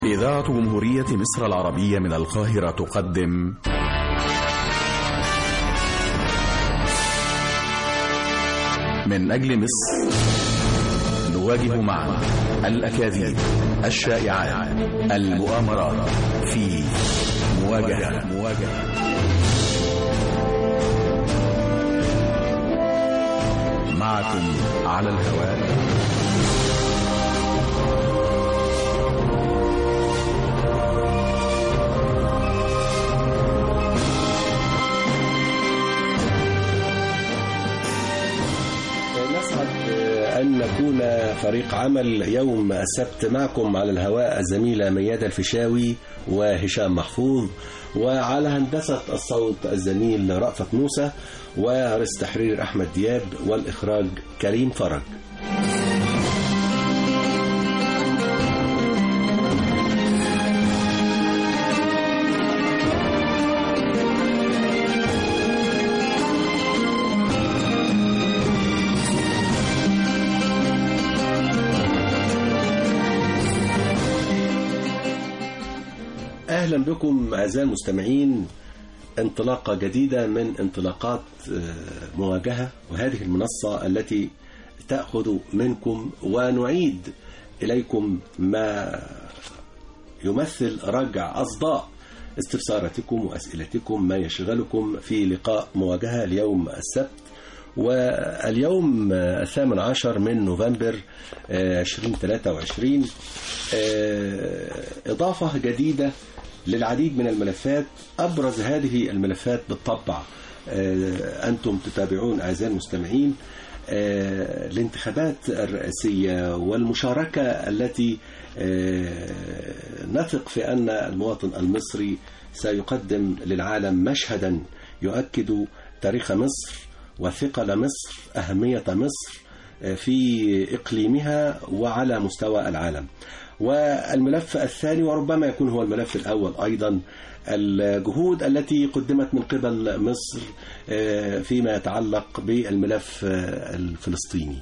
إذاعة جمهورية مصر العربية من القاهرة تقدم من أجل مصر نواجه معا الأكاذيب الشائعات المؤامرات في مواجهة مواجهة معكم على الهواء نسعد أن نكون فريق عمل يوم السبت معكم على الهواء الزميلة ميادة الفيشاوي وهشام محفوظ وعلى هندسة الصوت الزميل رأفت موسى ورئيس تحرير أحمد دياب والإخراج كريم فرج أهلا بكم أعزائي المستمعين انطلاقة جديدة من انطلاقات آه، مواجهة وهذه المنصة التي تأخذ منكم ونعيد إليكم ما يمثل رجع أصداء استفساراتكم وأسئلتكم ما يشغلكم في لقاء مواجهة اليوم السبت واليوم آه، الثامن عشر من نوفمبر آه، 2023 آه، إضافة جديدة للعديد من الملفات أبرز هذه الملفات بالطبع آه، أنتم تتابعون أعزائي المستمعين آه، الانتخابات الرئاسية والمشاركة التي آه، نثق في أن المواطن المصري سيقدم للعالم مشهدا يؤكد تاريخ مصر وثقل مصر أهمية مصر آه، في إقليمها وعلى مستوى العالم والملف الثاني وربما يكون هو الملف الأول أيضا الجهود التي قدمت من قبل مصر آه، فيما يتعلق بالملف آه، الفلسطيني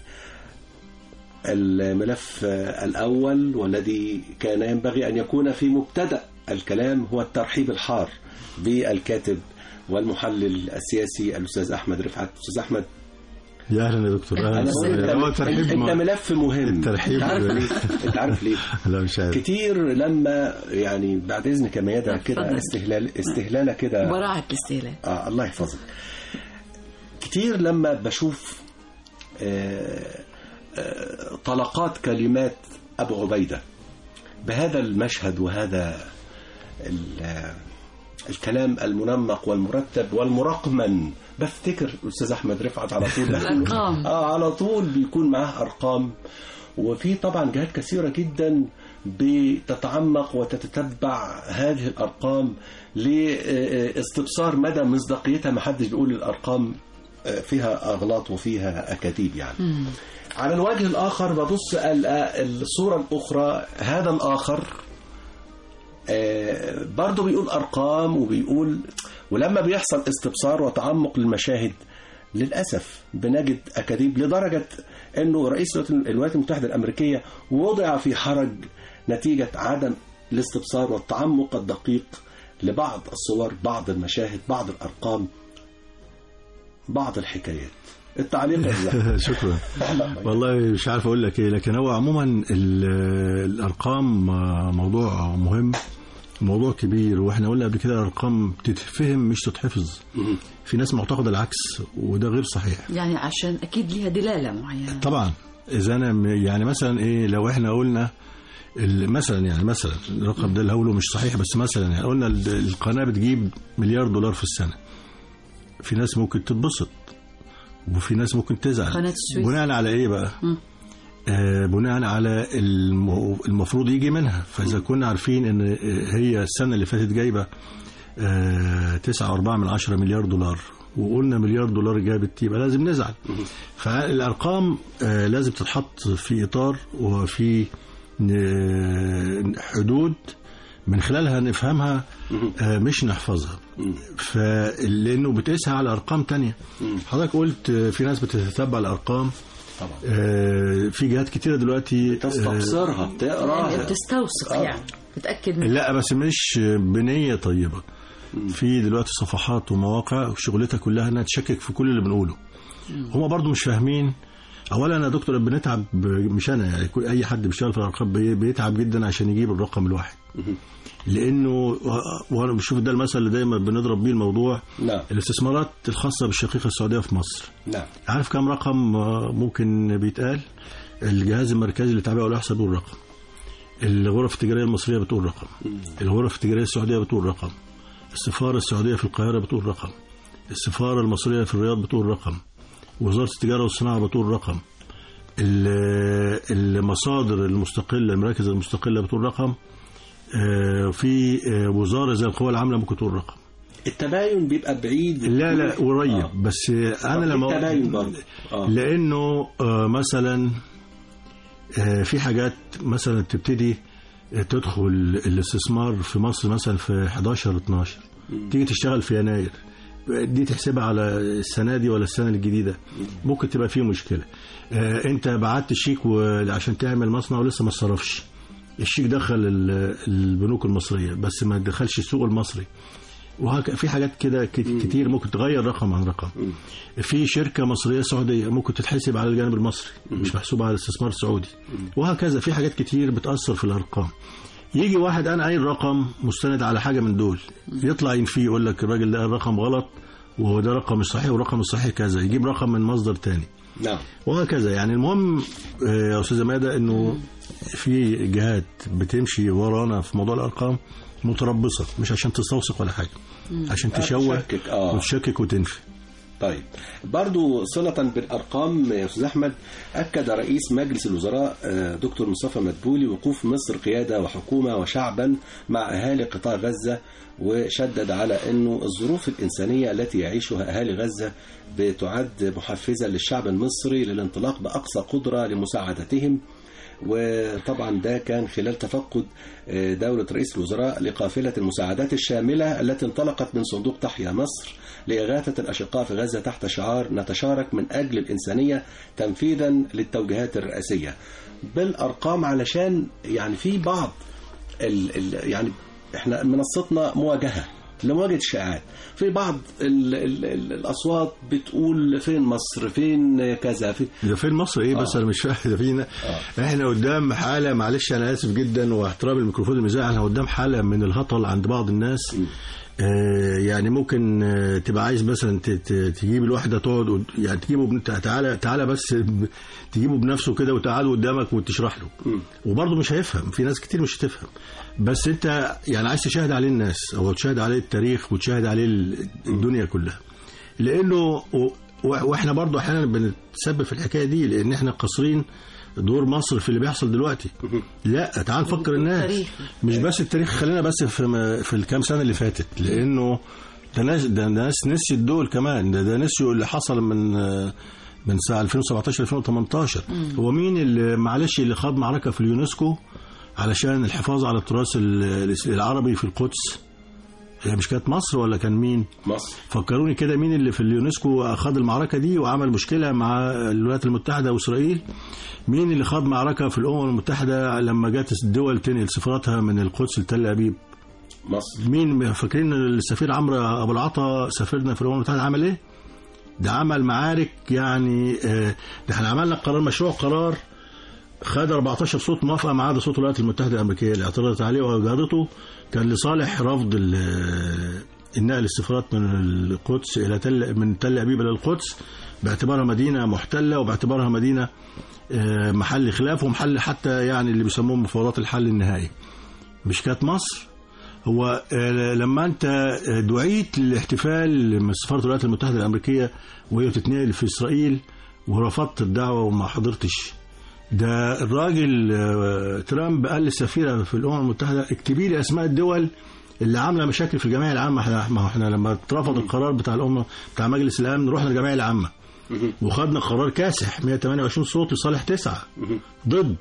الملف آه، الأول والذي كان ينبغي أن يكون في مبتدأ الكلام هو الترحيب الحار بالكاتب والمحلل السياسي الأستاذ أحمد رفعت أستاذ أحمد يا اهلا يا دكتور أنا اهلا بقول هو أنت, الترحيب أنت ما- ملف مهم الترحيب أنت عارف ليه؟ أنت عارف ليه؟ لا مش عارف كتير لما يعني بعد اذنك يا ميادة كده اتفضل. استهلال استهلالة كده براعة الاستهلاك آه الله يحفظك كتير لما بشوف آه آه طلقات كلمات أبو عبيدة بهذا المشهد وهذا ال- آه، الكلام المنمق والمرتب والمرقمن بفتكر الأستاذ أحمد رفعت على طول الأرقام. اه على طول بيكون معاه أرقام وفي طبعا جهات كثيرة جدا بتتعمق وتتتبع هذه الأرقام لاستبصار مدى مصداقيتها ما حدش بيقول الأرقام آه، فيها أغلاط وفيها أكاذيب يعني على الوجه الآخر ببص ال- الصورة الأخرى هذا الآخر آه، برضه بيقول أرقام وبيقول ولما بيحصل استبصار وتعمق للمشاهد للأسف بنجد أكاذيب لدرجة أنه رئيس الولايات المتحدة الأمريكية وضع في حرج نتيجة عدم الاستبصار والتعمق الدقيق لبعض الصور بعض المشاهد بعض الأرقام بعض الحكايات التعليق يا زلمة. شكرا والله مش عارف اقول لك ايه لكن هو عموما ال- الارقام موضوع مهم موضوع كبير واحنا قلنا قبل كده الارقام تتفهم مش تتحفظ في ناس معتقده العكس وده غير صحيح يعني عشان أكيد ليها دلالة معينة طبعا اذا انا م- يعني مثلا ايه لو احنا قلنا ال- مثلا يعني مثلا الرقم ده اللي هقوله مش صحيح بس مثلا يعني قلنا ال- القناه بتجيب مليار دولار في السنه في ناس ممكن تتبسط وفي ناس ممكن تزعل قناة السويس. بناء على ايه بقى مم. آه بناء على الم- المفروض يجي منها فاذا كنا عارفين ان آه، هي السنه اللي فاتت جايبه آه، تسعة وأربعة من عشرة مليار دولار وقلنا مليار دولار جابت يبقى لازم نزعل فالأرقام آه، لازم تتحط في إطار وفي ن- حدود من خلالها نفهمها آه، مش نحفظها فلأنه بتقيسها على أرقام تانية حضرتك قلت آه، في ناس بتتبع الأرقام طبعا آه، في جهات كتيرة دلوقتي آه، تستبصرها يعني بتقراها بتستوثق آه. يعني تتاكد من لا بس مش بنيه طيبه في دلوقتي صفحات ومواقع شغلتها كلها انها تشكك في كل اللي بنقوله هما برضو مش فاهمين اولا يا دكتور بنتعب مش انا يعني كل- اي حد بيشتغل في الارقام بي- بيتعب جدا عشان يجيب الرقم الواحد لانه و- وانا بشوف ده المثل اللي دايما بنضرب بيه الموضوع نعم الاستثمارات الخاصه بالشقيقه السعوديه في مصر نعم عارف كم رقم آه، ممكن بيتقال الجهاز المركزي للتعبئه والاحصاء بيقول رقم الغرف التجاريه المصريه بتقول رقم الغرف التجاريه السعوديه بتقول رقم السفاره السعوديه في القاهره بتقول رقم السفاره المصريه في الرياض بتقول رقم وزاره التجاره والصناعه بتقول رقم ال- المصادر المستقله المراكز المستقله بتقول رقم آه، في آه، وزاره زي القوى العامله ممكن تقول رقم التباين بيبقى بعيد لا لا قريب آه. بس انا طب لما التباين برضه آه. لانه آه، مثلا آه، في حاجات مثلا تبتدي آه، تدخل الاستثمار في مصر مثلا في 11 12 تيجي تشتغل في يناير دي تحسبها على السنه دي ولا السنه الجديده ممكن تبقى فيه مشكله آه، انت بعت شيك و- عشان تعمل مصنع ولسه ما اتصرفش الشيك دخل ال- البنوك المصريه بس ما دخلش السوق المصري وهك في حاجات كده كت- كتير ممكن تغير رقم عن رقم في شركه مصريه سعوديه ممكن تتحسب على الجانب المصري مش محسوبه على الاستثمار السعودي وهكذا في حاجات كتير بتاثر في الارقام يجي واحد انا قايل رقم مستند على حاجه من دول يطلع ينفي يقول لك الراجل ده الرقم غلط وهو ده رقم مش صحيح والرقم الصحيح كذا يجيب رقم من مصدر تاني نعم وهكذا يعني المهم آه، يا استاذه ماده انه في جهات بتمشي ورانا في موضوع الارقام متربصه مش عشان تستوثق ولا حاجه عشان تشوه تشكك، آه. وتشكك وتنفي طيب برضو صلة بالأرقام يا أستاذ أحمد أكد رئيس مجلس الوزراء آه، دكتور مصطفى مدبولي وقوف مصر قيادة وحكومة وشعبا مع أهالي قطاع غزة وشدد على أنه الظروف الإنسانية التي يعيشها أهالي غزة بتعد محفزة للشعب المصري للانطلاق بأقصى قدرة لمساعدتهم وطبعا ده كان خلال تفقد آه، دولة رئيس الوزراء لقافلة المساعدات الشاملة التي انطلقت من صندوق تحيا مصر لإغاثة الأشقاء في غزة تحت شعار نتشارك من أجل الإنسانية تنفيذا للتوجيهات الرئاسية بالأرقام علشان يعني في بعض ال ال يعني احنا منصتنا مواجهة لمواجهة الشائعات في بعض ال ال ال الأصوات بتقول فين مصر فين كذا في ده فين مصر ايه بس آه. انا مش فاهم ده فينا احنا قدام حاله معلش انا اسف جدا واحترام الميكروفون المذاع احنا قدام حاله من الهطل عند بعض الناس آه يعني ممكن آه تبقى عايز مثلا ت- ت- تجيب الواحده تقعد قد- يعني تجيبه بن- تعالى تعالى بس ب- تجيبه بنفسه كده وتقعده قدامك وتشرح له وبرضه مش هيفهم في ناس كتير مش هتفهم بس انت يعني عايز تشاهد عليه الناس او تشاهد عليه التاريخ وتشاهد عليه ال- الدنيا كلها لانه و- واحنا برضه احيانا بنتسبب في الحكايه دي لان احنا قاصرين دور مصر في اللي بيحصل دلوقتي لا تعال نفكر الناس تاريخي. مش بس التاريخ خلينا بس في م- في الكام سنه اللي فاتت لانه ده ناس ده ناس نسيت دول كمان ده, ده نسيوا اللي حصل من من ساعه 2017 2018 هو مين اللي معلش اللي خاض معركه في اليونسكو علشان الحفاظ على التراث ال- العربي في القدس هي مش كانت مصر ولا كان مين؟ مصر فكروني كده مين اللي في اليونسكو خاض المعركة دي وعمل مشكلة مع الولايات المتحدة وإسرائيل مين اللي خاض معركة في الأمم المتحدة لما جت الدول تنقل سفاراتها من القدس لتل أبيب مصر مين فاكرين السفير عمرو أبو العطا سفيرنا في الأمم المتحدة عمل إيه ده عمل معارك يعني آه، ده احنا عملنا قرار مشروع قرار خد 14 صوت موافقه ما عدا صوت الولايات المتحده الامريكيه اللي اعترضت عليه واجهضته كان لصالح رفض ال- النقل السفارات من القدس الى تل من تل ابيب الى القدس باعتبارها مدينه محتله وباعتبارها مدينه آه، محل خلاف ومحل حتى يعني اللي بيسموه مفاوضات الحل النهائي مش كانت مصر هو آه، لما انت آه، دعيت للاحتفال من سفاره الولايات المتحده الامريكيه وهي بتتنقل في اسرائيل ورفضت الدعوه وما حضرتش ده الراجل آه، ترامب قال للسفيره في الامم المتحده اكتبي لي اسماء الدول اللي عامله مشاكل في الجمعيه العامه احنا ما هو احنا لما اترفض القرار بتاع الامه بتاع مجلس الامن رحنا الجمعيه العامه وخدنا قرار كاسح 128 صوت لصالح تسعه ضد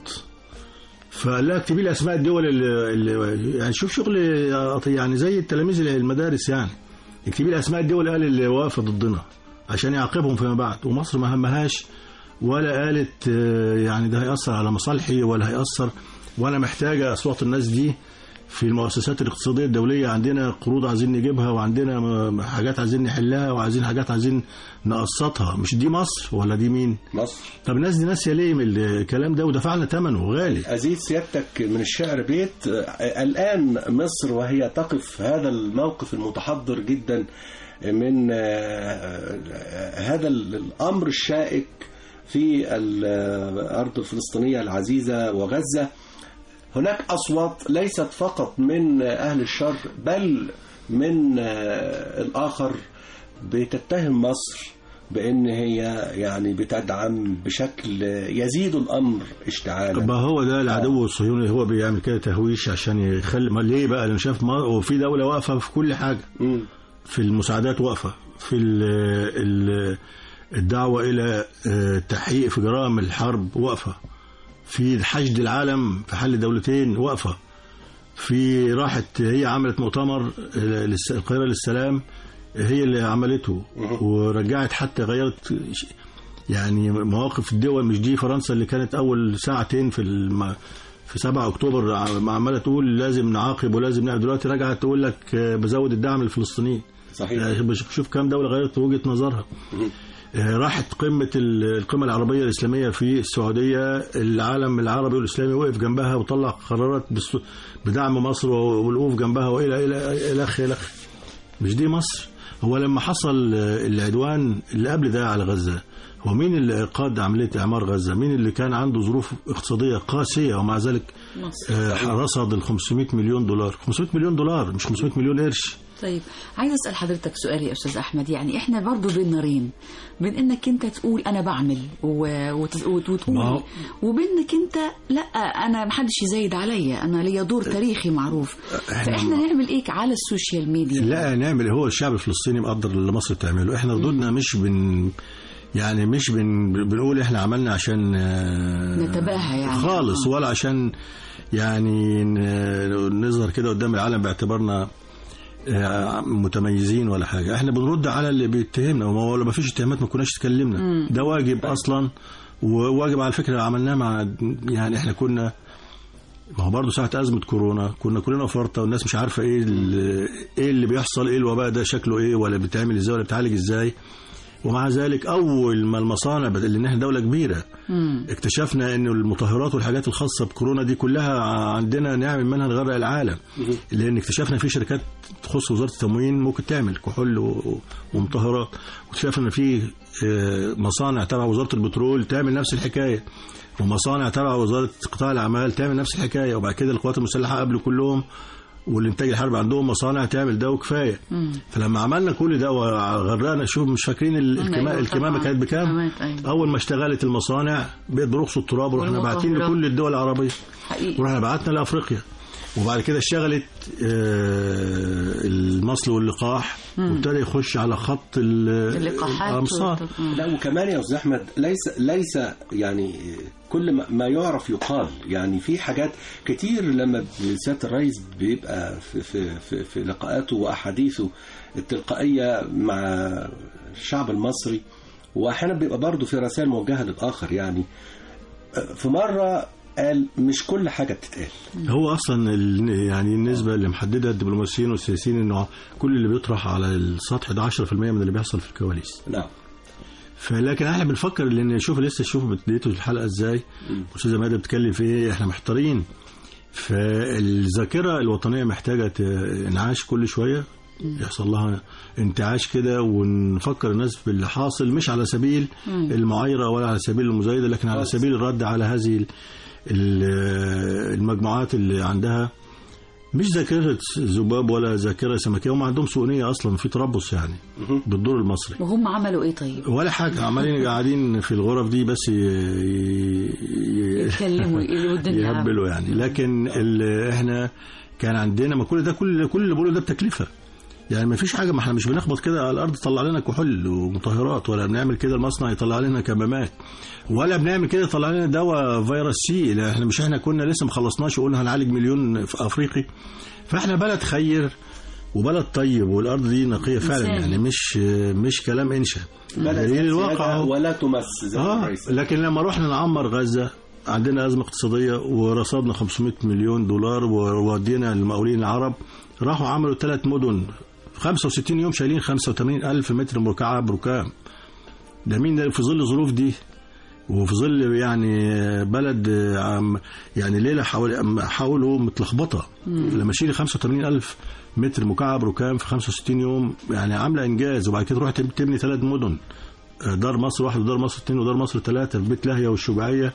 فقال لها اكتبي لي اسماء الدول اللي, اللي يعني شوف شغل يعني زي التلاميذ المدارس يعني اكتبي لي اسماء الدول قال اللي واقفه ضدنا عشان يعاقبهم فيما بعد ومصر ما همهاش ولا قالت آه، يعني ده هيأثر على مصالحي ولا هيأثر وانا محتاجه اصوات الناس دي في المؤسسات الاقتصاديه الدوليه عندنا قروض عايزين نجيبها وعندنا م- حاجات عايزين نحلها وعايزين حاجات عايزين نقسطها مش دي مصر ولا دي مين مصر طب الناس دي ناسيه ليه من الكلام ده ودفعنا ثمنه غالي أزيد سيادتك من الشعر بيت آه، الآن مصر وهي تقف هذا الموقف المتحضر جدا من آه، آه، هذا الأمر الشائك في الأرض الفلسطينية العزيزة وغزة هناك أصوات ليست فقط من أهل الشر بل من آه، الآخر بتتهم مصر بأن هي يعني بتدعم بشكل يزيد الأمر اشتعالا ما هو ده العدو الصهيوني هو بيعمل كده تهويش عشان يخلي ما ليه بقى لأنه شاف ما وفي دوله واقفه في كل حاجه مم. في المساعدات واقفه في ال ال الدعوه الى آه، تحقيق في جرائم الحرب واقفه في حشد العالم في حل دولتين واقفه في راحت هي عملت مؤتمر آه، للس- القاهره للسلام هي اللي عملته ورجعت حتى غيرت ش- يعني مواقف الدول مش دي فرنسا اللي كانت اول ساعتين في الم... في 7 اكتوبر ع- عماله تقول لازم نعاقب ولازم نعمل دلوقتي رجعت تقول لك آه، بزود الدعم للفلسطينيين صحيح يعني بش- شوف كام دوله غيرت وجهه نظرها آه، راحت قمه ال- القمه العربيه الاسلاميه في السعوديه العالم العربي والاسلامي وقف جنبها وطلع قرارات بس- بدعم مصر والوقوف جنبها والى الى الى اخ الى اخ مش دي مصر هو لما حصل آه، العدوان اللي قبل ده على غزه هو مين اللي قاد عمليه اعمار غزه؟ مين اللي كان عنده ظروف اقتصاديه قاسيه ومع ذلك مصر آه، رصد ال 500 مليون دولار 500 مليون دولار مش 500 مليون قرش طيب عايز اسال حضرتك سؤال يا استاذ احمد يعني احنا برضو بين نارين بين انك انت تقول انا بعمل و... وت... وت... ما وتقول هو- وبينك انت لا انا محدش يزايد عليا انا ليا دور تاريخي معروف فاحنا نعمل ايه على السوشيال ميديا لا نعمل هو الشعب الفلسطيني مقدر اللي مصر بتعمله احنا ردودنا مش بن يعني مش بن بنقول احنا عملنا عشان آه، نتباهى يعني. خالص آه. ولا عشان يعني ن- نظهر كده قدام العالم باعتبارنا آه، متميزين ولا حاجه احنا بنرد على اللي بيتهمنا وما هو لو ما فيش اتهامات ما كناش اتكلمنا ده واجب اصلا وواجب على فكره عملناه مع يعني احنا كنا ما هو برضه ساعة أزمة كورونا كنا كلنا فرطة والناس مش عارفة إيه ال- إيه اللي بيحصل إيه الوباء ده شكله إيه ولا بيتعمل إزاي ولا بيتعالج إزاي ومع ذلك أول ما المصانع بدأ لأن إحنا دولة كبيرة مم. اكتشفنا إنه المطهرات والحاجات الخاصة بكورونا دي كلها عندنا نعمل منها نغرق العالم لأن اكتشفنا في شركات تخص وزارة التموين ممكن تعمل كحول و- ومطهرات واكتشفنا إن في آه، مصانع تبع وزارة البترول تعمل نفس الحكاية ومصانع تبع وزارة قطاع الأعمال تعمل نفس الحكاية وبعد كده القوات المسلحة قبل كلهم والإنتاج الحربي عندهم مصانع تعمل ده وكفاية فلما عملنا كل ده وغرقنا شوف مش فاكرين ال- الكما- أيوة الكمامة طبعاً. كانت بكام كمامات، أيوة. أول ما اشتغلت المصانع بقت برخص التراب ورحنا والمطهرات. باعتين لكل الدول العربية حقيقي ورحنا بعتنا لأفريقيا وبعد كده اشتغلت آه، المصل واللقاح وابتدى يخش على خط ال- اللقاحات الأمصار والت- مم. لا وكمان يا استاذ احمد ليس ليس يعني كل ما- ما يعرف يقال يعني في حاجات كتير لما سياده الرئيس بيبقى في في في, في لقاءاته واحاديثه التلقائيه مع الشعب المصري واحيانا بيبقى برضه في رسائل موجهه للاخر يعني في مره قال مش كل حاجه بتتقال هو اصلا ال- يعني النسبه اللي محددها الدبلوماسيين والسياسيين انه كل اللي بيطرح على السطح ده 10% من اللي بيحصل في الكواليس نعم فلكن احنا بنفكر لان شوف لسه شوف بديته الحلقه ازاي استاذه ماده بتتكلم في ايه احنا محتارين فالذاكره الوطنيه محتاجه ت- انعاش كل شويه يحصل لها انتعاش كده ونفكر الناس باللي حاصل مش على سبيل المعايره ولا على سبيل المزايده لكن على خالص. سبيل الرد على هذه ال- ال- المجموعات اللي عندها مش ذاكره ذباب ولا ذاكره سمكيه هم عندهم سوء نيه اصلا في تربص يعني بالدور المصري وهم عملوا ايه طيب؟ ولا حاجة عمالين قاعدين في الغرف دي بس ي- ي- يتكلموا يقلبوا الدنيا يهبلوا يعني لكن ال- احنا كان عندنا ما كل ده كل كل اللي بقوله ده بتكلفة يعني ما فيش حاجة ما احنا مش بنخبط كده على الأرض طلع لنا كحول ومطهرات ولا بنعمل كده المصنع يطلع لنا كمامات ولا بنعمل كده يطلع لنا دواء فيروس سي لا احنا مش احنا كنا لسه ما خلصناش وقلنا هنعالج مليون في أفريقي فاحنا بلد خير وبلد طيب والأرض دي نقية فعلا إنسان. يعني مش مش كلام إنشا بلد دليل الواقع سيادة أهو. ولا تمس زي اه الرئيس لكن لما رحنا نعمر غزه عندنا ازمه اقتصاديه ورصدنا 500 مليون دولار وودينا المقاولين العرب راحوا عملوا ثلاث مدن 65 يوم شايلين 85 الف متر مكعب ركام ده مين ده في ظل الظروف دي وفي ظل يعني بلد عم يعني ليله حاول حاولوا متلخبطه لما اشيل 85 الف متر مكعب ركام في 65 يوم يعني عامله انجاز وبعد كده تروح تبني ثلاث مدن دار مصر واحد ودار مصر اثنين ودار مصر ثلاثه في بيت لاهيه والشجاعيه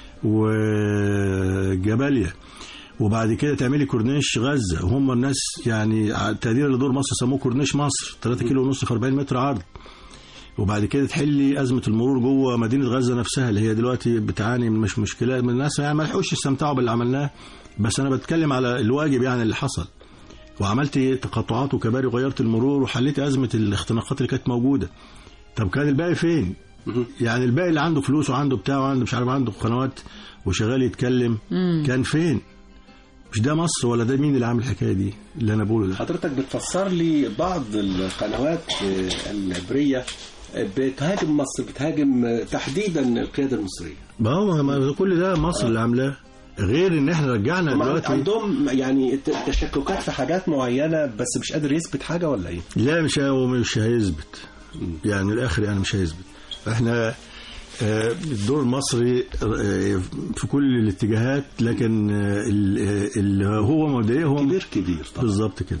وجباليا وبعد كده تعملي كورنيش غزه وهم الناس يعني تقديرا لدور مصر سموه كورنيش مصر 3 كيلو ونص في 40 متر عرض وبعد كده تحلي ازمه المرور جوه مدينه غزه نفسها اللي هي دلوقتي بتعاني من مش مشكلات من الناس يعني ما لحقوش يستمتعوا باللي عملناه بس انا بتكلم على الواجب يعني اللي حصل وعملت تقاطعات وكباري وغيرت المرور وحليت ازمه الاختناقات اللي كانت موجوده طب كان الباقي فين؟ يعني الباقي اللي عنده فلوس وعنده بتاع وعنده مش عارف عنده قنوات وشغال يتكلم كان فين؟ مش ده مصر ولا ده مين اللي عامل الحكايه دي اللي انا بقوله ده حضرتك بتفسر لي بعض القنوات العبريه بتهاجم مصر بتهاجم تحديدا القياده المصريه ما هو ما كل ده مصر اللي عاملاه غير ان احنا رجعنا هم دلوقتي عندهم يعني ت- تشككات في حاجات معينه بس مش قادر يثبت حاجه ولا ايه؟ لا مش هو مش هيثبت يعني من الاخر يعني مش هيثبت احنا آه، الدور المصري آه، في كل الاتجاهات لكن آه، ال- آه، اللي هو مبدئيا هو كبير كبير طبعا بالظبط كده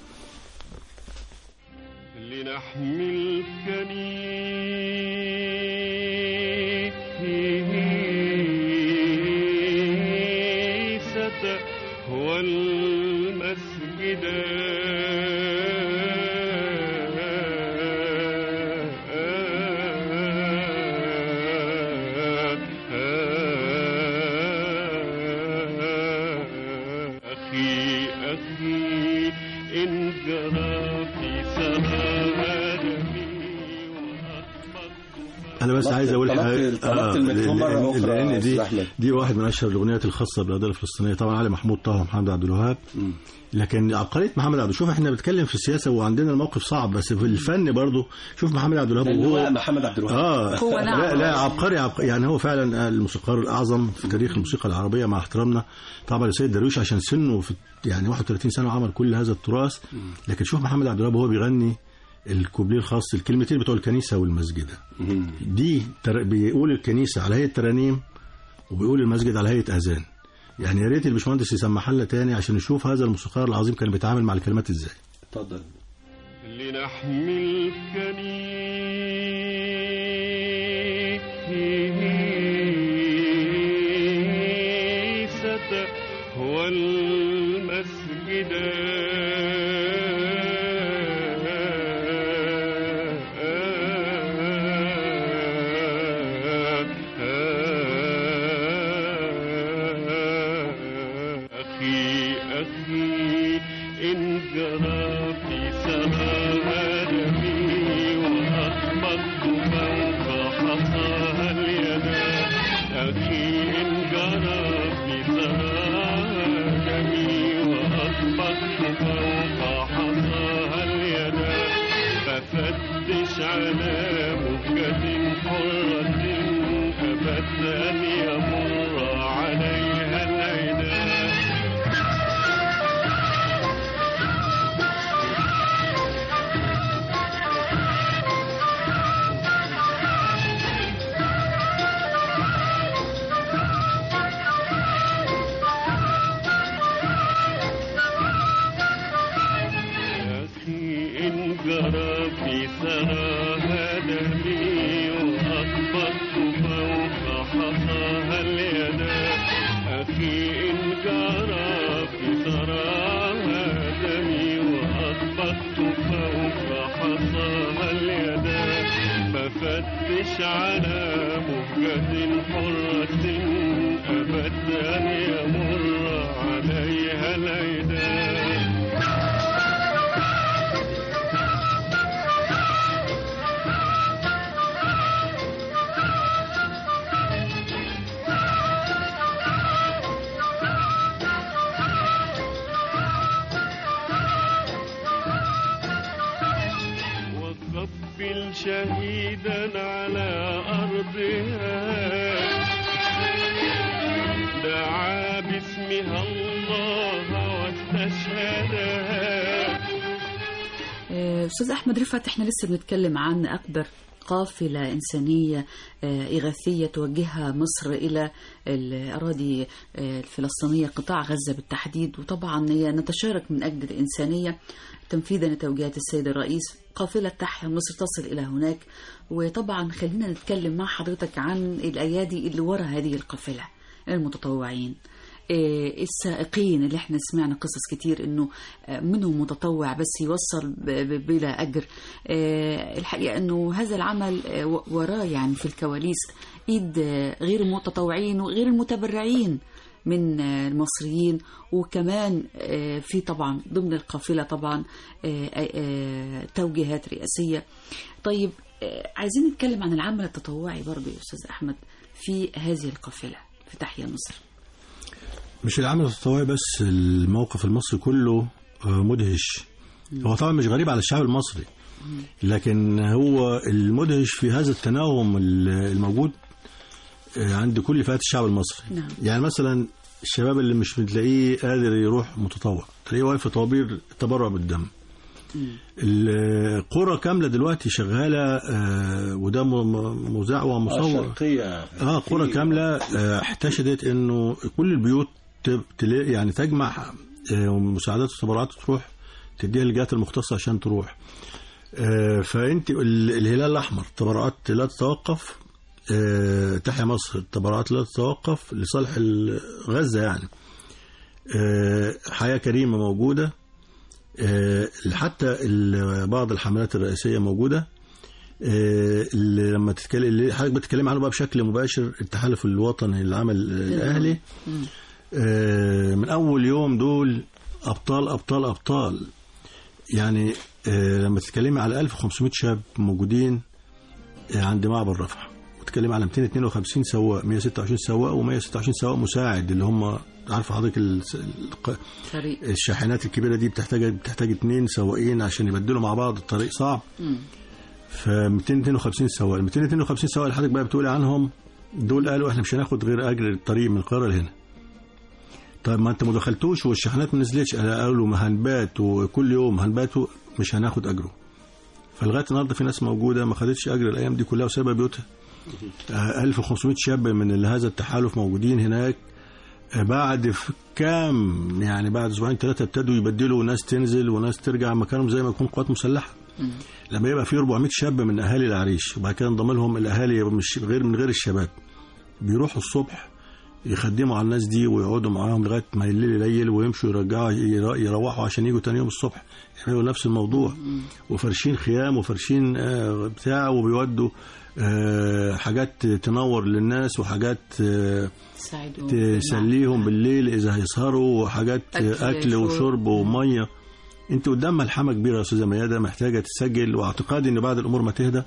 لنحمل كنيسة والمسجد أخي أخي إن جرى في سماء آدمي وأخبرت انا بس طلبت- عايز اقول طلبت- حاجه طلبت الميكروفون مرة لأن- أخرى لان يا دي أستاذ أحمد. دي واحد من اشهر الاغنيات الخاصه بالقضيه الفلسطينيه طبعا علي محمود طه ومحمد عبد الوهاب لكن عبقريه محمد عبد شوف احنا بنتكلم في السياسه وعندنا الموقف صعب بس في الفن برضو شوف محمد عبد الوهاب اللواء وهو محمد عبد الوهاب اه هو نعم. لا لا عبقري عبقري يعني هو فعلا الموسيقار الاعظم في تاريخ الموسيقى العربيه مع احترامنا طبعا لسيد درويش عشان سنه في يعني 31 سنه عمل كل هذا التراث لكن شوف محمد عبد الوهاب وهو بيغني الكوبليه الخاص الكلمتين بتوع الكنيسه والمسجد دي تر... بيقول الكنيسه على هيئه ترانيم وبيقول المسجد على هيئه اذان يعني يا ريت الباشمهندس يسمعها لنا تاني عشان نشوف هذا الموسيقار العظيم كان بيتعامل مع الكلمات ازاي اتفضل لنحمل كنيسة والمسجد أخي أخي إن جرى في سماء آدمي وأخبطت فوق حصاها اليدا أخي إن جرى في سماء آدمي وأخبطت فوق حصاها اليدا ففتش على مهجة حرة أبت أن يمر عليها العدا أخي إن جرى في ثراها دمي وأخبطت فوق حصاها اليدا أخي إن جرى في ثراها دمي وأخبطت فوق حصاها اليدا ففتش على مهجة حرة أبت أن يمر عليها العدا وقبل شهيدا على أرضها دعا باسمها الله واستشهدها آه، أستاذ أحمد رفعت إحنا لسه بنتكلم عن أكبر قافلة إنسانية آه، إغاثية توجهها مصر إلى الأراضي آه، الفلسطينية قطاع غزة بالتحديد وطبعا هي نتشارك من أجل الإنسانية تنفيذا لتوجيهات السيد الرئيس قافلة تحيا مصر تصل إلى هناك وطبعا خلينا نتكلم مع حضرتك عن الأيادي اللي وراء هذه القافلة المتطوعين آه، السائقين اللي احنا سمعنا قصص كتير انه آه، منهم متطوع بس يوصل ب- ب- بلا اجر آه، الحقيقه انه هذا العمل آه، و- وراه يعني في الكواليس ايد آه، غير المتطوعين وغير المتبرعين من آه، المصريين وكمان آه، في طبعا ضمن القافله طبعا آه، آه، توجيهات رئاسيه طيب آه، عايزين نتكلم عن العمل التطوعي برضه يا استاذ احمد في هذه القافله في تحيا مصر مش العمل التطوعي بس الموقف المصري كله آه، مدهش هو طبعا مش غريب على الشعب المصري لكن هو المدهش في هذا التناغم ال- الموجود آه، عند كل فئات الشعب المصري نعم. يعني مثلا الشباب اللي مش بتلاقيه قادر يروح متطوع تلاقيه واقف في طوابير التبرع بالدم القرى كامله دلوقتي شغاله آه، وده م- م- مذاع ومصور الشرقية اه قرى كامله آه، احتشدت انه كل البيوت ت- تلا- يعني تجمع آه، مساعدات وتبرعات تروح تديها للجهات المختصه عشان تروح آه، فانت ال- الهلال الاحمر تبرعات لا تتوقف آه، تحيا مصر التبرعات لا تتوقف لصالح ال- غزه يعني آه، حياه كريمه موجوده آه، حتى ال- بعض الحملات الرئاسيه موجوده آه، اللي لما تتكلم اللي حضرتك بتتكلم عنه بقى بشكل مباشر التحالف الوطني للعمل الاهلي آه، من اول يوم دول ابطال ابطال ابطال يعني آه، لما تتكلمي على 1500 شاب موجودين آه، عند معبر رفح وتتكلمي على 252 سواق 126 سواق و126 سواق مساعد اللي هم عارفه حضرتك ال- الق- فريق الشاحنات الكبيره دي بتحتاج بتحتاج اثنين سواقين عشان يبدلوا مع بعض الطريق صعب ف 252 سواق ال 252 سواق اللي حضرتك بقى بتقولي عنهم دول قالوا احنا مش هناخد غير اجر الطريق من القاهره لهنا طيب ما انت ما دخلتوش والشحنات ما نزلتش قالوا ما هنبات وكل يوم هنباتوا مش هناخد اجره فلغايه النهارده في ناس موجوده ما خدتش اجر الايام دي كلها وسايبه بيوتها آه، 1500 شاب من هذا التحالف موجودين هناك آه، بعد في كام يعني بعد اسبوعين ثلاثه ابتدوا يبدلوا ناس تنزل وناس ترجع مكانهم زي ما يكون قوات مسلحه لما يبقى في 400 شاب من اهالي العريش وبعد كده انضم لهم الاهالي مش غير من غير الشباب بيروحوا الصبح يخدموا على الناس دي ويقعدوا معاهم لغايه ما الليل يليل ويمشوا يرجعوا يرا- يروحوا عشان يجوا تاني يوم الصبح يعملوا نفس الموضوع وفرشين خيام وفرشين آه، بتاع وبيودوا آه، حاجات تنور للناس وحاجات آه، تساعدوا تسليهم بالليل اذا هيسهروا وحاجات أكل، اكل, شرب. وشرب وميه انت قدام ملحمه كبيره يا استاذه مياده محتاجه تسجل واعتقادي ان بعد الامور ما تهدى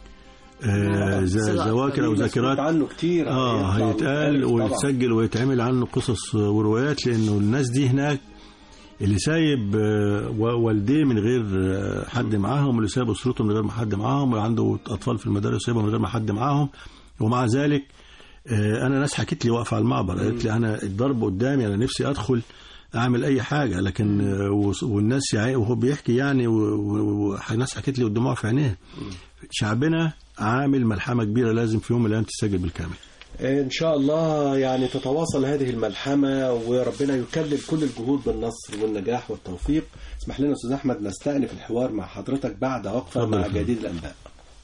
آه، ز- صلاة. ذواكر او مسؤول ذاكرات عنه كتير اه هيطلع هيتقال طبعاً. ويتسجل ويتعمل عنه قصص وروايات لانه الناس دي هناك اللي سايب آه، و- والديه من غير آه، حد معاهم واللي سايب اسرته من غير ما حد معاهم واللي عنده اطفال في المدارس سايبهم من غير ما حد معاهم ومع ذلك آه، انا ناس حكت لي واقفه على المعبر قالت لي انا الضرب قدامي انا نفسي ادخل اعمل اي حاجه لكن آه، وص- والناس يعني وهو بيحكي يعني والناس حكت لي والدموع في عينيها شعبنا عامل ملحمه كبيره لازم في يوم من الايام تسجل بالكامل ان شاء الله يعني تتواصل هذه الملحمه وربنا يكلل كل الجهود بالنصر والنجاح والتوفيق اسمح لنا استاذ احمد نستأنف الحوار مع حضرتك بعد وقفه اتفضل مع يا فندم. جديد الانباء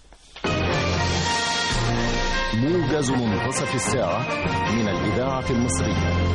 موجز منتصف الساعة من الإذاعة المصرية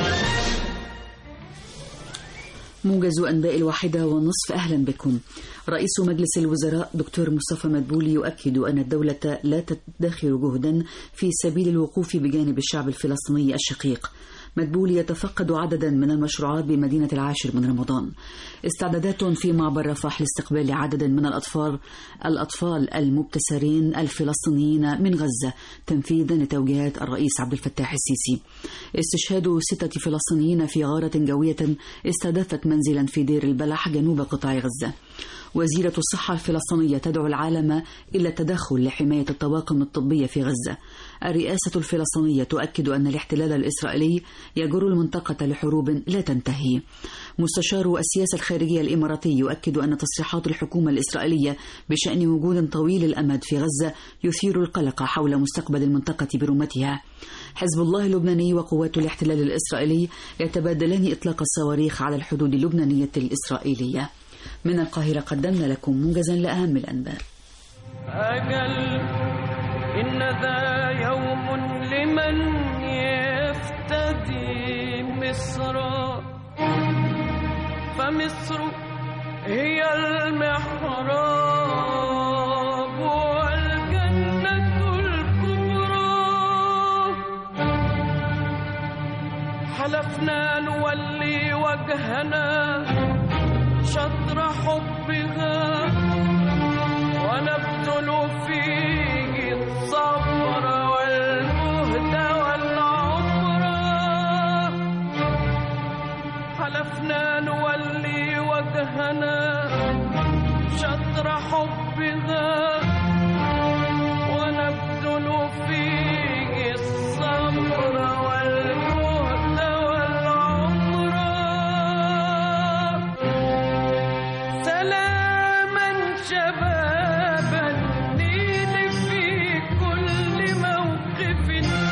موجز أنباء الواحدة والنصف أهلا بكم رئيس مجلس الوزراء دكتور مصطفى مدبولي يؤكد أن الدولة لا تدخر جهدا في سبيل الوقوف بجانب الشعب الفلسطيني الشقيق مدبولي يتفقد عددا من المشروعات بمدينة العاشر من رمضان استعدادات في معبر رفح لاستقبال عدد من الأطفال الأطفال المبتسرين الفلسطينيين من غزة تنفيذا لتوجيهات الرئيس عبد الفتاح السيسي استشهاد ستة فلسطينيين في غارة جوية استهدفت منزلا في دير البلح جنوب قطاع غزة وزيرة الصحة الفلسطينية تدعو العالم إلى التدخل لحماية الطواقم الطبية في غزة الرئاسة الفلسطينية تؤكد أن الاحتلال الإسرائيلي يجر المنطقة لحروب لا تنتهي مستشار السياسة الخارجية الإماراتي يؤكد أن تصريحات الحكومة الإسرائيلية بشأن وجود طويل الأمد في غزة يثير القلق حول مستقبل المنطقة برمتها حزب الله اللبناني وقوات الاحتلال الإسرائيلي يتبادلان إطلاق الصواريخ على الحدود اللبنانية الإسرائيلية من القاهرة قدمنا لكم موجزا لأهم الأنباء أجل إن ذا يوم لمن يفتدي مصر فمصر هي المحراب والجنة الكبرى حلفنا نولي وجهنا شطر حبها ونبذل فيه الصبر والمهد والعمر حلفنا نولي وجهنا شطر حبها ونبذل فيه الصبر والمهد والعمر سلاما شباب النيل في كل موقف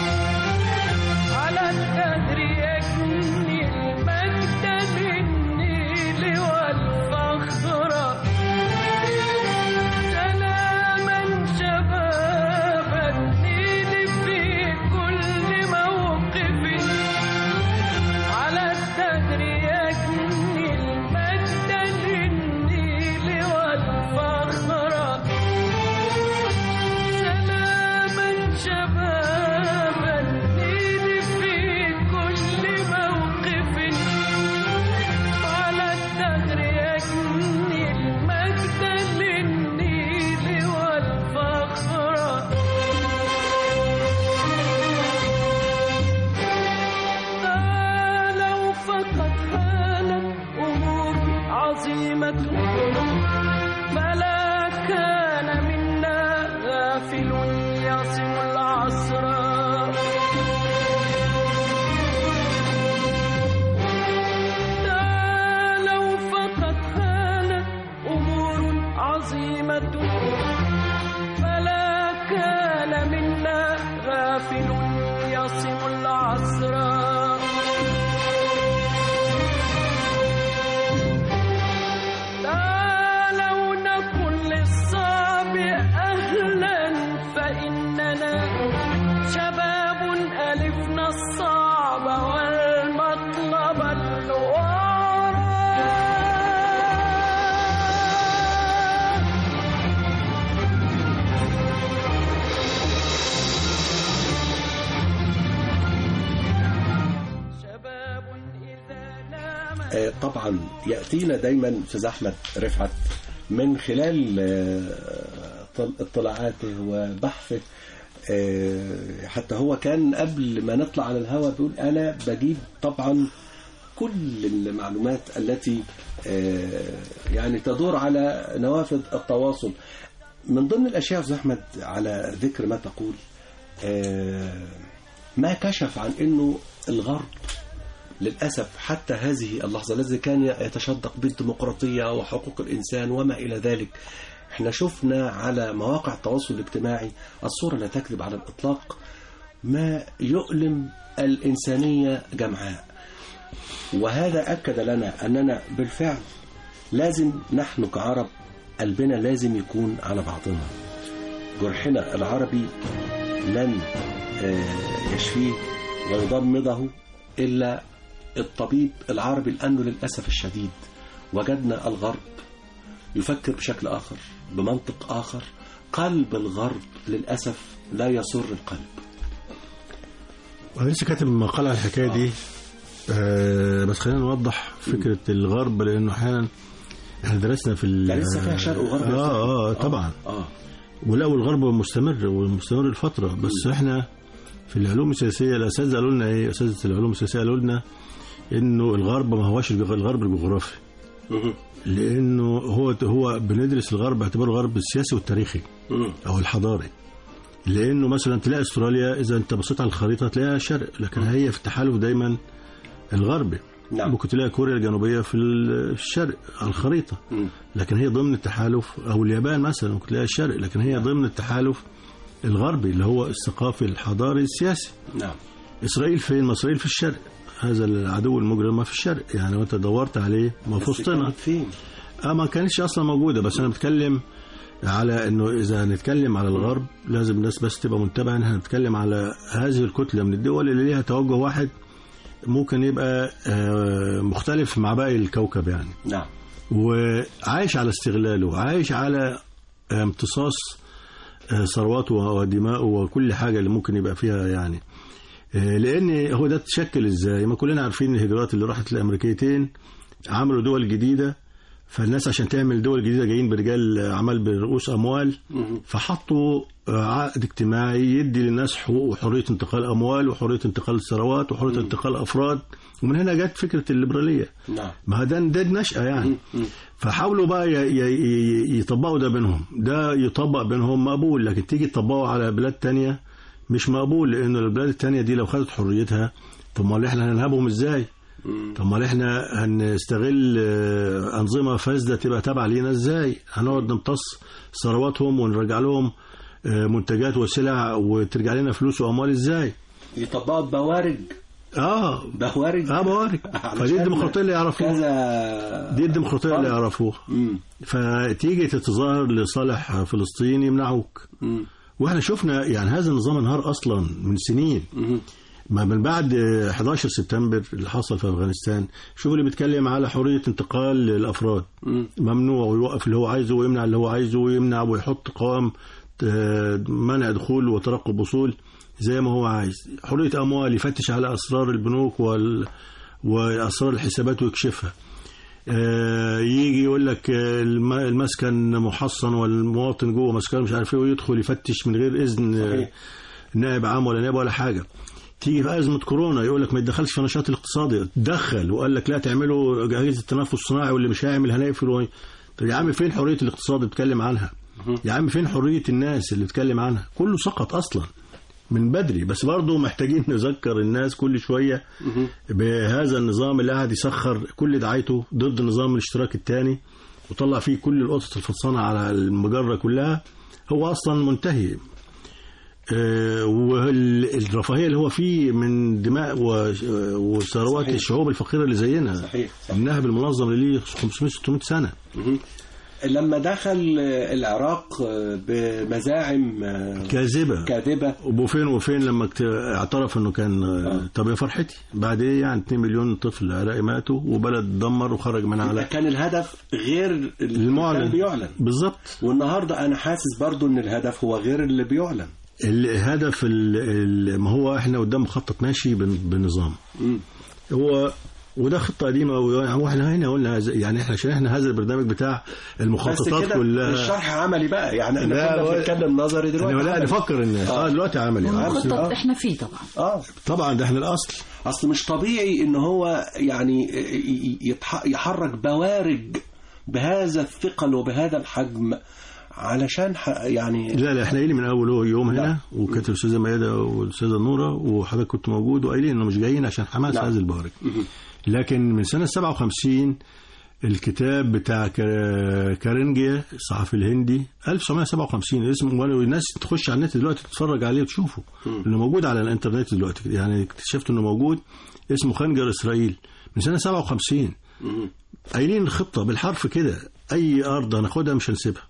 على الدهر يجني المجد بالنيل والفخر سلاما شباب النيل في كل موقف على الدهر يجني المجد للنيل والفخر سلاما شباب النيل في كل موقف على الدهر يجني المجد للنيل والفخر تعالوا فقد هانت أمور عظيمة فلا كان منا غافل يصم العصر تعالوا فقد هانت أمور عظيمة فلا كان منا غافل يصم العصر تعالوا نقل للصعب أهلا فإننا شباب ألفنا الصعب والمطلب الوارى شباب إذا نام آه، طبعا يأتينا دايما أستاذ أحمد رفعت من خلال آه، طل- اطلاعاته وبحثه آه، حتى هو كان قبل ما نطلع على الهواء بيقول أنا بجيب طبعا كل المعلومات التي آه، يعني تدور على نوافذ التواصل من ضمن الأشياء أستاذ أحمد على ذكر ما تقول آه، ما كشف عن أنه الغرب للأسف حتى هذه اللحظة الذي كان يتشدق بالديمقراطية وحقوق الإنسان وما إلى ذلك احنا شفنا على مواقع التواصل الاجتماعي الصورة لا تكذب على الإطلاق ما يؤلم الإنسانية جمعاء وهذا أكد لنا أننا بالفعل لازم نحن كعرب قلبنا لازم يكون على بعضنا جرحنا العربي لن آه، يشفيه ويضمده إلا الطبيب العربي لأنه للأسف الشديد وجدنا الغرب يفكر بشكل آخر بمنطق آخر قلب الغرب للأسف لا يسر القلب أنا لسه كاتب مقال على الحكايه دي آه بس خلينا نوضح فكره الغرب لانه احيانا احنا درسنا في ال- ده لسه فيها شرق وغرب يا اه اه أستاذ. طبعا آه ولا والغرب مستمر ومستمر لفتره بس احنا في العلوم السياسيه الاساتذه قالوا لنا ايه اساتذه العلوم السياسيه قالوا لنا انه الغرب ما هوش الجغ- الغرب الجغرافي مهم. لانه هو هو بندرس الغرب باعتباره الغرب السياسي والتاريخي مم. او الحضاري لانه مثلا تلاقي استراليا اذا انت بصيت على الخريطه تلاقيها شرق لكن هي في التحالف دايما الغربي نعم. ممكن تلاقي كوريا الجنوبيه في الشرق على الخريطه مم. لكن هي ضمن التحالف او اليابان مثلا ممكن تلاقيها الشرق لكن هي ضمن التحالف الغربي اللي هو الثقافي الحضاري السياسي نعم اسرائيل فين؟ ما اسرائيل في الشرق هذا العدو المجرم ما في الشرق يعني وانت دورت عليه ما في بس وسطنا كانت فين؟ اه ما كانتش اصلا موجوده بس انا بتكلم على انه اذا هنتكلم على الغرب لازم الناس بس تبقى منتبهه ان هنتكلم على هذه الكتله من الدول اللي ليها توجه واحد ممكن يبقى آه، مختلف مع باقي الكوكب يعني نعم وعايش على استغلاله عايش على امتصاص آه، ثرواته ودماءه وكل حاجة اللي ممكن يبقى فيها يعني آه، لأن هو ده تشكل ازاي ما كلنا عارفين الهجرات اللي راحت الأمريكيتين عملوا دول جديدة فالناس عشان تعمل دول جديدة جايين برجال أعمال برؤوس أموال فحطوا آه، عقد اجتماعي يدي للناس حقوق وحرية انتقال أموال وحرية انتقال ثروات وحرية انتقال أفراد ومن هنا جت فكرة الليبرالية نعم ما ده ده نشأة يعني فحاولوا بقى ي- ي- ي- يطبقوا ده بينهم ده يطبق بينهم مقبول لكن تيجي تطبقه على بلاد تانية مش مقبول لأن البلاد التانية دي لو خدت حريتها طب ما احنا هننهبهم ازاي طب ما احنا هنستغل آه، أنظمة فاسدة تبقى تابعة لينا ازاي هنقعد نمتص ثرواتهم ونرجع لهم آه، منتجات وسلع وترجع لنا فلوس وأموال ازاي يطبقوا بوارج اه بوارج اه بوارك فدي الديمقراطية اللي يعرفوها كذا دي الديمقراطية اللي يعرفوها مم. فتيجي تتظاهر لصالح فلسطين يمنعوك مم. واحنا شفنا يعني هذا النظام انهار اصلا من سنين مم. ما من بعد 11 سبتمبر اللي حصل في افغانستان شوف اللي بيتكلم على حريه انتقال للافراد مم. ممنوع ويوقف اللي هو عايزه ويمنع اللي هو عايزه ويمنع ويحط قوام آه، منع دخول وترقب وصول زي ما هو عايز حريه اموال يفتش على اسرار البنوك وال واسرار الحسابات ويكشفها آه، يجي يقول لك آه، الم- المسكن محصن والمواطن جوه مسكن مش عارف ايه ويدخل يفتش من غير اذن آه، صحيح. نائب عام ولا نائب ولا حاجه تيجي في ازمه كورونا يقول لك ما يتدخلش في النشاط الاقتصادي تدخل وقال لك لا تعملوا اجهزه التنفس الصناعي واللي مش هيعمل هنقفل و... طب يا عم فين حريه الاقتصاد اللي بتتكلم عنها يا عم فين حريه الناس اللي بتتكلم عنها كله سقط اصلا من بدري بس برضه محتاجين نذكر الناس كل شويه بهذا النظام اللي قاعد يسخر كل دعايته ضد نظام الاشتراك الثاني وطلع فيه كل القطط الفطسانه على المجره كلها هو اصلا منتهي آه، والرفاهيه اللي هو فيه من دماء و- وثروات صحيح. الشعوب الفقيره اللي زينا صحيح صح. النهب المنظم اللي ليه 500 600 سنه لما دخل العراق بمزاعم كاذبه كاذبة وفين وفين لما اكت- اعترف انه كان آه، طب يا فرحتي بعد ايه يعني 2 مليون طفل عراقي ماتوا وبلد دمر وخرج من على كان الهدف غير اللي المعلن كان بيعلن بالظبط والنهارده انا حاسس برضو ان الهدف هو غير اللي بيعلن الهدف ال- ال- ما هو احنا قدام مخطط ماشي بن- بنظام مم. هو وده خطه قديمه واحنا هنا قلنا هذا- يعني احنا عشان احنا هذا البرنامج بتاع بس المخططات كده كلها الشرح عملي بقى يعني احنا لا، كنا هو- بنتكلم نظري دلوقتي لا عملي. نفكر الناس اه دلوقتي عملي والمخطط آه. احنا فيه طبعا اه طبعا ده احنا الاصل اصل مش طبيعي ان هو يعني يتح- يحرك بوارج بهذا الثقل وبهذا الحجم علشان ح- يعني لا لا احنا قايلين من اول يوم هنا نعم. وكانت الاستاذه ميادة والاستاذه نوره وحضرتك كنت موجود وقايلين انه مش جايين عشان حماس نعم. هذه البوارج لكن من سنه 57 الكتاب بتاع كا- كارنجيا الصحفي الهندي 1957 اسمه والناس تخش على النت دلوقتي تتفرج عليه وتشوفه انه موجود على الانترنت دلوقتي يعني اكتشفت انه موجود اسمه خنجر اسرائيل من سنه 57 قايلين الخطه بالحرف كده اي ارض هناخدها مش هنسيبها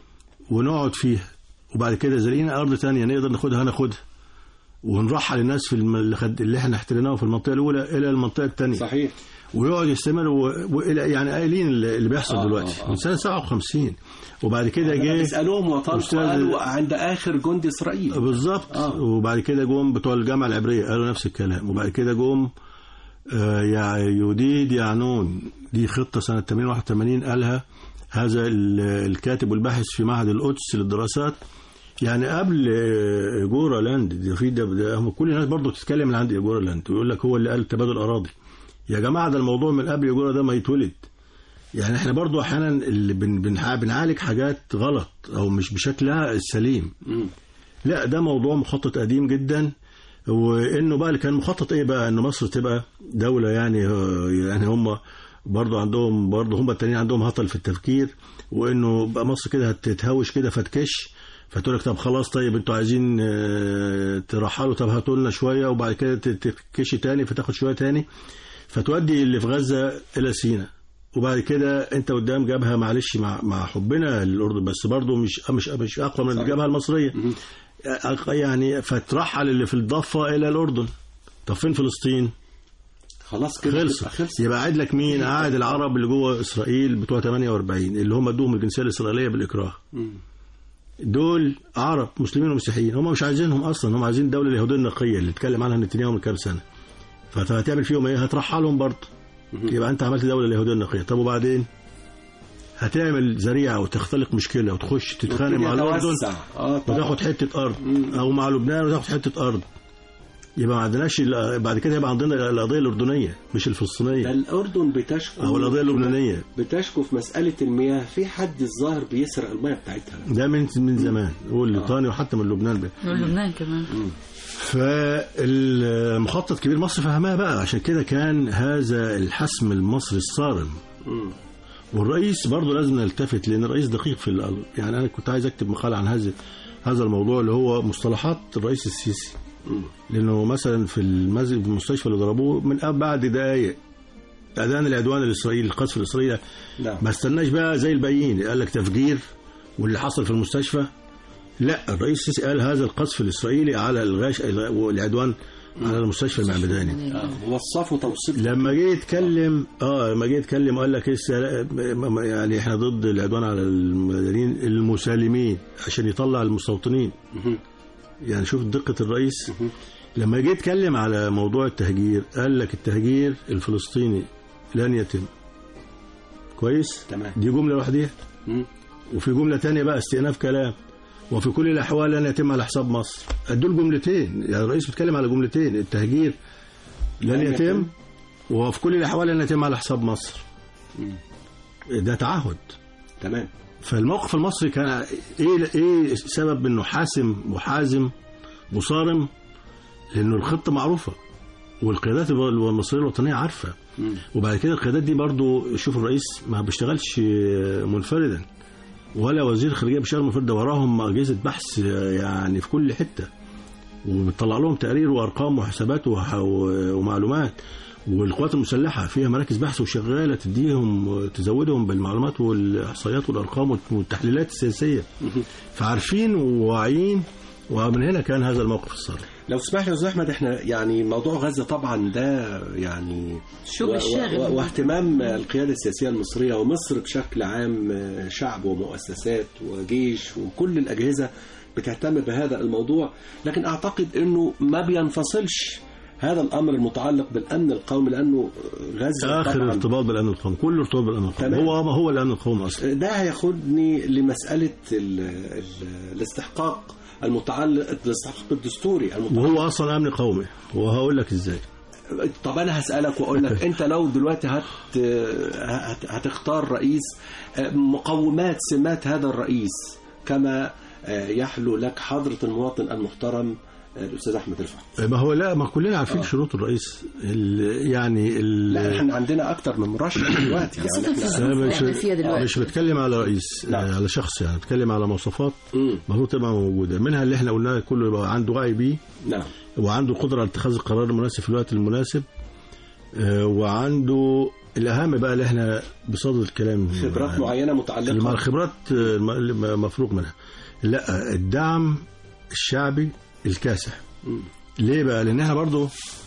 ونقعد فيها وبعد كده اذا لقينا ارض تانية نقدر ناخدها هناخدها ونرحل الناس في الم... اللي, خد... اللي احنا احتليناه في المنطقه الاولى الى المنطقه الثانيه صحيح ويقعد يستمر و... والى يعني قايلين اللي اللي بيحصل آه، دلوقتي آه، آه. من سنه 57 وبعد كده لما جه بيسالوهم وطلقوا أستاذ- قالوا عند اخر جندي اسرائيل بالظبط آه. وبعد كده جم بتوع الجامعه العبريه قالوا نفس الكلام وبعد كده جم آه، يا يوديد يعنون دي خطه سنه 80 81 قالها هذا ال- الكاتب والباحث في معهد القدس للدراسات يعني قبل آه، جورا لاند ده في ده, ده هم كل الناس برضه بتتكلم من عند جورا لاند ويقول لك هو اللي قال تبادل اراضي يا جماعه ده الموضوع من قبل جورا ده ما يتولد يعني احنا برضو احيانا اللي بن بن بنعالج حاجات غلط او مش بشكلها السليم مم. لا ده موضوع مخطط قديم جدا وانه بقى اللي كان مخطط ايه بقى ان مصر تبقى دوله يعني آه، يعني هم برضه عندهم برضه هم التانيين عندهم هطل في التفكير وانه بقى مصر كده هتتهوش كده فتكش فتقول لك طب خلاص طيب انتوا عايزين آه، ترحلوا طب هاتوا لنا شويه وبعد كده تتكشي تاني فتاخد شويه تاني فتودي اللي في غزه الى سينا وبعد كده انت قدام جبهه معلش مع مع حبنا للاردن بس برضه مش مش مش اقوى من الجبهه المصريه أق- يعني فترحل اللي في الضفه الى الاردن طب فين فلسطين؟ خلاص كده خلص تبقى خلص يبقى قاعد لك مين؟ قاعد العرب اللي جوه اسرائيل بتوع 48 اللي هم ادوهم الجنسيه الاسرائيليه بالاكراه دول عرب مسلمين ومسيحيين هم مش عايزينهم اصلا هم عايزين الدوله اليهوديه النقيه اللي اتكلم عنها نتنياهو من كام سنه فهتعمل فيهم ايه؟ هترحلهم برضه يبقى انت عملت دوله اليهوديه النقيه طب وبعدين؟ هتعمل ذريعه وتختلق مشكله وتخش تتخانق مع الاردن يتوسع. اه طبعا وتاخد حته ارض او مع لبنان وتاخد حته ارض يبقى ما عندناش ال- بعد كده يبقى عندنا القضيه الاردنيه مش ده الفلسطينيه الاردن بتشكو او القضيه اللبنانيه بتشكو في مساله المياه في حد الظاهر بيسرق المياه بتاعتها ده من من زمان والليطاني وحتى من لبنان بقى. ولبنان كمان فالمخطط كبير مصر فهمها بقى عشان كده كان هذا الحسم المصري الصارم والرئيس برضه لازم نلتفت لان الرئيس دقيق في ال- يعني انا كنت عايز اكتب مقال عن هذا هذا الموضوع اللي هو مصطلحات الرئيس السيسي لانه مثلا في المسجد المستشفى اللي ضربوه من قبل- بعد دقائق اذان العدوان الاسرائيلي القصف الاسرائيلي نعم ما استناش بقى زي الباقيين قال لك تفجير واللي حصل في المستشفى لا الرئيس السيسي قال هذا القصف الاسرائيلي على الغاش والعدوان على المستشفى المعمداني آه، وصفوا توصيف لما جه يتكلم اه لما جه يتكلم قال لك لسه يعني احنا ضد العدوان على المدنيين المسالمين عشان يطلع المستوطنين يعني شوف دقة الرئيس لما جه يتكلم على موضوع التهجير قال لك التهجير الفلسطيني لن يتم كويس تمام. دي جملة لوحديها مم. وفي جملة تانية بقى استئناف كلام وفي كل الأحوال لن يتم على حساب مصر دول جملتين يعني الرئيس بيتكلم على جملتين التهجير لن لن يتم يتم. وفي كل الأحوال لن يتم على حساب مصر ده تعهد تمام فالموقف المصري كان ايه ايه سبب انه حاسم وحازم وصارم لانه الخطه معروفه والقيادات المصريه الوطنيه عارفه وبعد كده القيادات دي برضو شوف الرئيس ما بيشتغلش منفردا ولا وزير الخارجيه بيشتغل منفردا وراهم اجهزه بحث يعني في كل حته وبتطلع لهم تقارير وارقام وحسابات وح- ومعلومات والقوات المسلحه فيها مراكز بحث وشغاله تديهم تزودهم بالمعلومات والاحصائيات والارقام والتحليلات السياسيه فعارفين وواعيين ومن هنا كان هذا الموقف الصارم لو تسمح لي يا استاذ احمد احنا يعني موضوع غزه طبعا ده يعني الشغل و- و- الشاغل. و- واهتمام القياده السياسيه المصريه ومصر بشكل عام شعب ومؤسسات وجيش وكل الاجهزه بتهتم بهذا الموضوع لكن اعتقد انه ما بينفصلش هذا الامر المتعلق بالامن القومي لانه غزه اخر طبعا ارتباط بالامن القومي كل ارتباط بالامن القومي تمام. هو هو الامن القومي اصلا ده هياخدني لمساله ال ال الاستحقاق المتعلق الاستحقاق الدستوري المتعلق وهو اصلا امن قومي وهقول لك ازاي طب انا هسالك واقول لك انت لو دلوقتي هت هت- هتختار رئيس مقومات سمات هذا الرئيس كما يحلو لك حضره المواطن المحترم الاستاذ احمد رفعت ما هو لا ما كلنا عارفين شروط الرئيس ال- يعني ال- لا احنا عندنا اكتر من مرشح دلوقتي يعني خاصة في احنا أنا الظروف مش اللي احنا فيها دلوقتي مش بتكلم على رئيس نعم. آه، على شخص يعني بتكلم على مواصفات مم. المفروض تبقى موجوده منها اللي احنا قلناها كله يبقى عنده وعي بيه نعم وعنده قدره على اتخاذ القرار المناسب في الوقت المناسب آه، وعنده الاهم بقى اللي احنا بصدد الكلام خبرات معينه مع متعلقه الخبرات آه، الم- اللي مفروغ منها لا الدعم الشعبي الكاسح ليه بقى لان احنا برضو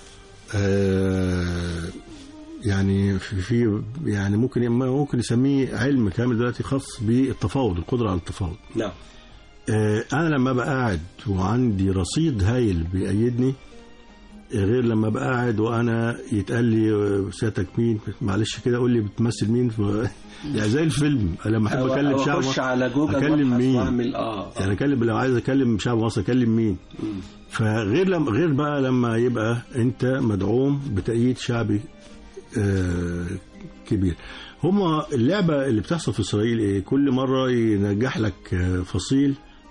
آه يعني في, في يعني ممكن ممكن نسميه علم كامل دلوقتي خاص بالتفاوض القدره على التفاوض نعم آه انا لما ابقى قاعد وعندي رصيد هايل بيأيدني غير لما ابقى قاعد وانا يتقال لي آه، سيادتك مين معلش كده قول لي بتمثل مين ف... يعني زي الفيلم أنا لما احب أو- اكلم أو شعب اخش مصر، على جوجل اكلم وأبحث مين واعمل اه يعني اكلم لو عايز اكلم شعب مصر اكلم مين فغير لما غير بقى لما يبقى انت مدعوم بتأييد شعبي آه كبير هما اللعبة اللي بتحصل في إسرائيل إيه كل مرة ينجح لك آه، فصيل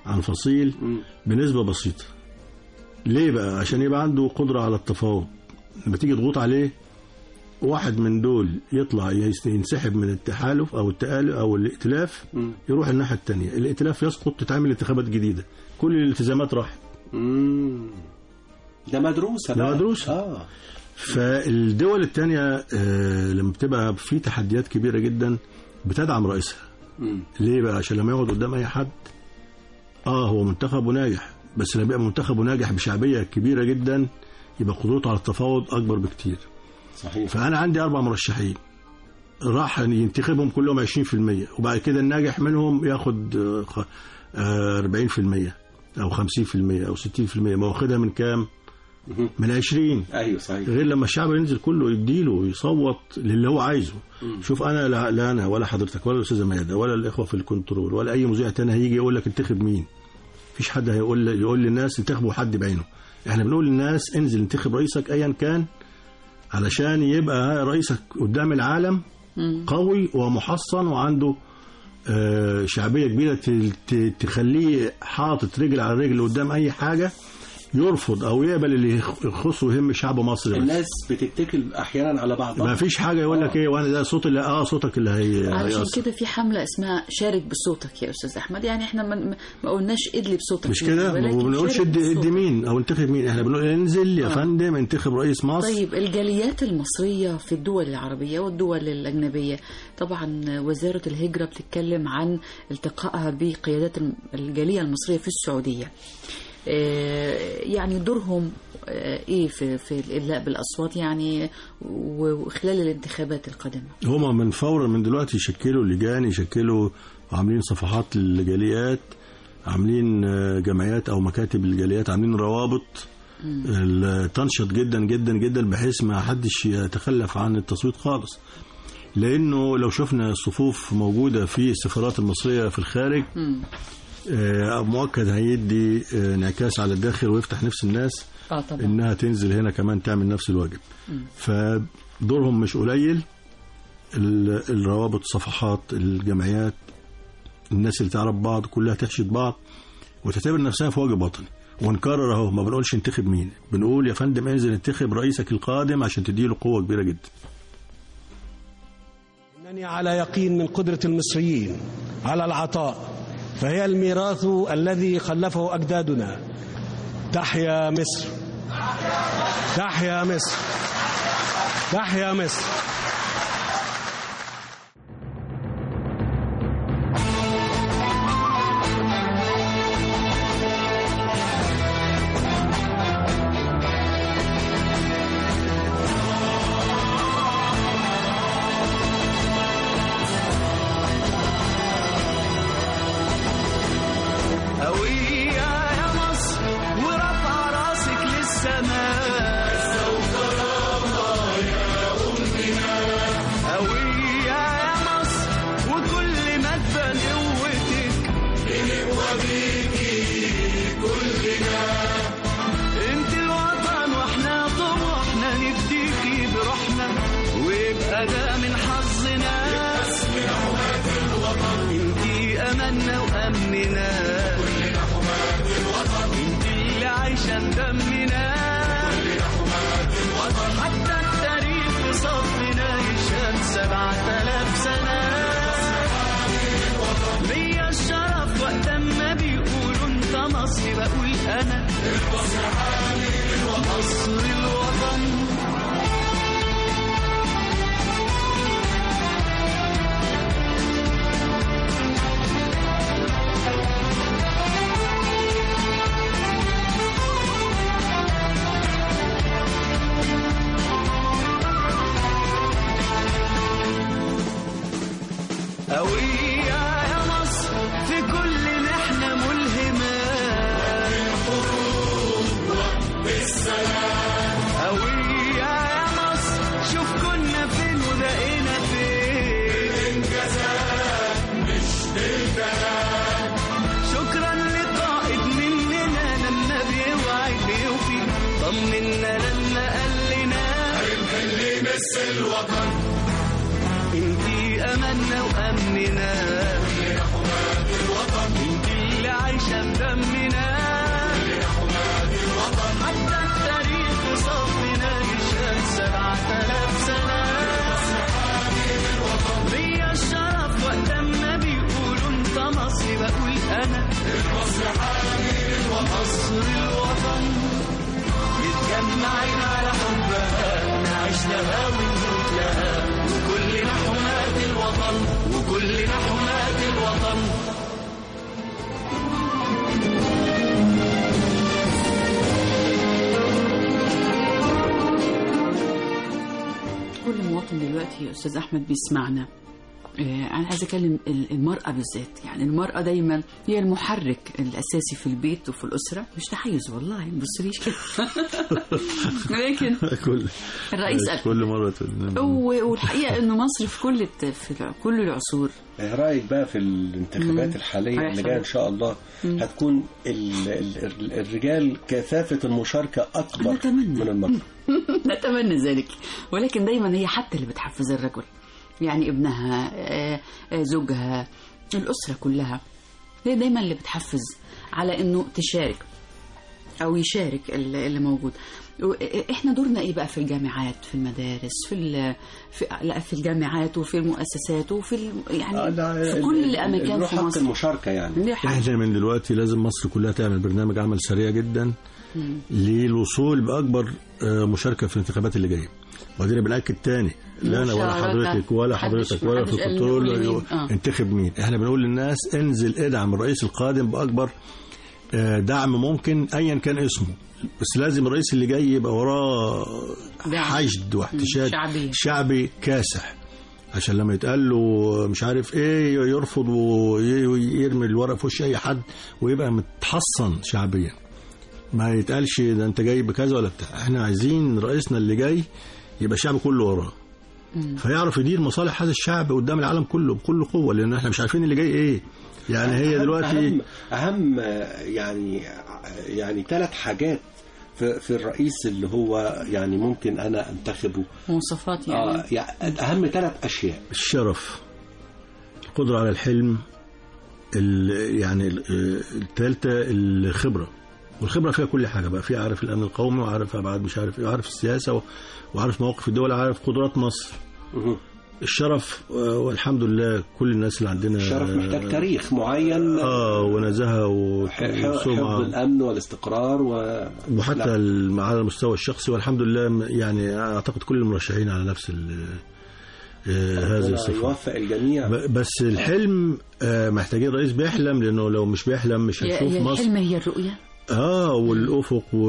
عن فصيل بنسبة بسيطة ليه بقى عشان يبقى عنده قدرة على التفاوض لما تيجي تضغط عليه واحد من دول يطلع يس- ينسحب من التحالف او التآلف او الائتلاف يروح الناحيه الثانيه الائتلاف يسقط تتعمل انتخابات جديده كل الالتزامات راحت مم. ده مدروسة ده بقى. مدروسة. اه فالدول الثانيه لما بتبقى في تحديات كبيره جدا بتدعم رئيسها مم. ليه بقى عشان لما يقعد قدام اي حد اه هو منتخب وناجح بس لما يبقى منتخب وناجح بشعبيه كبيره جدا يبقى قدرته على التفاوض اكبر بكتير صحيح فانا عندي اربع مرشحين راح ينتخبهم كلهم 20% وبعد كده الناجح منهم ياخد آه، خ- آه، 40% او 50% او 60% ما واخدها من كام؟ مهم. من 20 ايوه صحيح غير لما الشعب ينزل كله يديله ويصوت للي هو عايزه شوف انا لا, لا انا ولا حضرتك ولا الاستاذه ميادة ولا الاخوه في الكنترول ولا اي مذيع تاني هيجي يقول لك انتخب مين مفيش حد هيقول يقول للناس انتخبوا حد بعينه احنا بنقول للناس انزل انتخب رئيسك ايا كان علشان يبقى رئيسك قدام العالم قوي ومحصن وعنده آه، شعبيه كبيره ت- ت- تخليه حاطط رجل على رجل قدام اي حاجه يرفض او يقبل اللي يخ- يخصه ويهم شعب مصر بس الناس بتتكل احيانا على بعضها ما فيش حاجه يقول لك ايه وانا ده صوت اللي اه صوتك اللي هي علشان هيأثر. كده في حملة اسمها شارك بصوتك يا أستاذ أحمد يعني احنا ما, ما قلناش ادلي بصوتك مش كده ما ولكن بنقولش شارك ادي ادي بصوتك. مين او انتخب مين احنا بنقول انزل يا آه. فندم انتخب رئيس مصر طيب الجاليات المصرية في الدول العربية والدول الأجنبية طبعا وزارة الهجرة بتتكلم عن التقائها بقيادات الجالية المصرية في السعودية آه، يعني دورهم آه، ايه في في الادلاء بالاصوات يعني وخلال الانتخابات القادمه هما من فورا من دلوقتي يشكلوا لجان يشكلوا عاملين صفحات للجاليات عاملين آه، جمعيات او مكاتب للجاليات عاملين روابط ال- تنشط جدا جدا جدا بحيث ما حدش يتخلف عن التصويت خالص لانه لو شفنا الصفوف موجوده في السفارات المصريه في الخارج آه، مؤكد هيدي آه، انعكاس على الداخل ويفتح نفس الناس اه طبعا انها تنزل هنا كمان تعمل نفس الواجب فدورهم مش قليل ال- الروابط صفحات الجمعيات الناس اللي تعرف بعض كلها تحشد بعض وتعتبر نفسها في واجب وطني ونكرر اهو ما بنقولش انتخب مين بنقول يا فندم انزل انتخب رئيسك القادم عشان تديله قوه كبيره جدا إنني على يقين من قدرة المصريين على العطاء فهي الميراث الذي خلفه أجدادنا تحيا مصر تحيا مصر تحيا مصر قوية يا مصر ورفع راسك للسماء قوية يا مصر وكل ما تبان قوتك انت الوطن واحنا طموحنا نفديكي بروحنا ويبقى ده من حظنا انتي املنا وامننا انتي اللي عايشه بدمنا حتى التاريخ في صفنا يشهد سبعة آلاف سنة ليا الشرف وقت ما بيقولوا انت مصري بقول انا مصر الوطن قوية يا مصر في كل محنة ملهمة قوية يا مصر شوف كنا فين وبقينا فين شكرا لقائد مننا لما بيوعي بيوفي طمنا لما قال لنا انتي املنا وامننا انتي اللي عايشه سبعة آلاف سنة ليا الشرف وقت ما بيقولوا انت مصري بقول انا مصر الوطن متجمعين على حبها نعيش لها ونموت لها وكلنا حماة الوطن وكلنا حماة الوطن كل مواطن دلوقتي يا استاذ احمد بيسمعنا آه، انا عايزه اكلم ال- المراه بالذات يعني المراه دايما هي المحرك الاساسي في البيت وفي الاسره مش تحيز والله ما تبصليش كده لكن كل الرئيس قال كل مره تقول- و- والحقيقه انه مصر في كل الت- في كل العصور ايه رايك بقى في الانتخابات مم. الحاليه اللي هيحصل جايه إيه؟ ان شاء الله هتكون ال ال ال الرجال كثافه المشاركه اكبر نتمنى. من المراه نتمنى ذلك ولكن دايما هي حتى اللي بتحفز الرجل يعني ابنها آه، آه، زوجها الأسرة كلها هي دايما اللي بتحفز على انه تشارك او يشارك ال- اللي موجود و- احنا دورنا ايه بقى في الجامعات في المدارس في ال- في, لا في الجامعات وفي المؤسسات وفي ال- يعني آه، لا، في ال- كل ال- الاماكن له في حق مصر المشاركه يعني ليه حق. احنا من دلوقتي لازم مصر كلها تعمل برنامج عمل سريع جدا للوصول باكبر آه، مشاركه في الانتخابات اللي جايه وبعدين بناكد تاني لا انا ولا مشاركة. حضرتك ولا محدش- حضرتك ولا محدش في قال الكنترول نقول مين. آه. انتخب مين احنا بنقول للناس انزل ادعم الرئيس القادم باكبر آه، دعم ممكن ايا كان اسمه بس لازم الرئيس اللي جاي يبقى وراه دعم. حشد واحتشاد شعبي. شعبي كاسح عشان لما يتقال له مش عارف ايه يرفض وي- ويرمي الورق في وش اي حد ويبقى متحصن شعبيا ما يتقالش ده انت جاي بكذا ولا بتاع احنا عايزين رئيسنا اللي جاي يبقى الشعب كله وراه فيعرف يدير مصالح هذا الشعب قدام العالم كله بكل قوه لان احنا مش عارفين اللي جاي ايه يعني هي أهم- دلوقتي اهم اهم آه، يعني يعني ثلاث حاجات في, في الرئيس اللي هو يعني ممكن انا انتخبه مواصفات يعني آه يعني اهم ثلاث اشياء الشرف القدرة على الحلم ال- يعني ال- الثالثة الخبرة والخبرة فيها كل حاجة بقى فيها عارف الأمن القومي وعارف أبعاد مش عارف إيه وعارف السياسة و- وعارف مواقف الدول وعارف قدرات مصر مهم. الشرف آه، والحمد لله كل الناس اللي عندنا الشرف محتاج تاريخ معين اه ونزاهة و- ح- ح- حفظ وسمعة الامن والاستقرار و وحتى لا. الم- على المستوى الشخصي والحمد لله م- يعني أعتقد كل المرشحين على نفس ال- آه، هذه ربنا الصفة يوفق الجميع ب- بس الحلم آه، محتاجين رئيس بيحلم لانه لو مش بيحلم مش هي هنشوف هي مصر الحلم هي الرؤية اه والافق و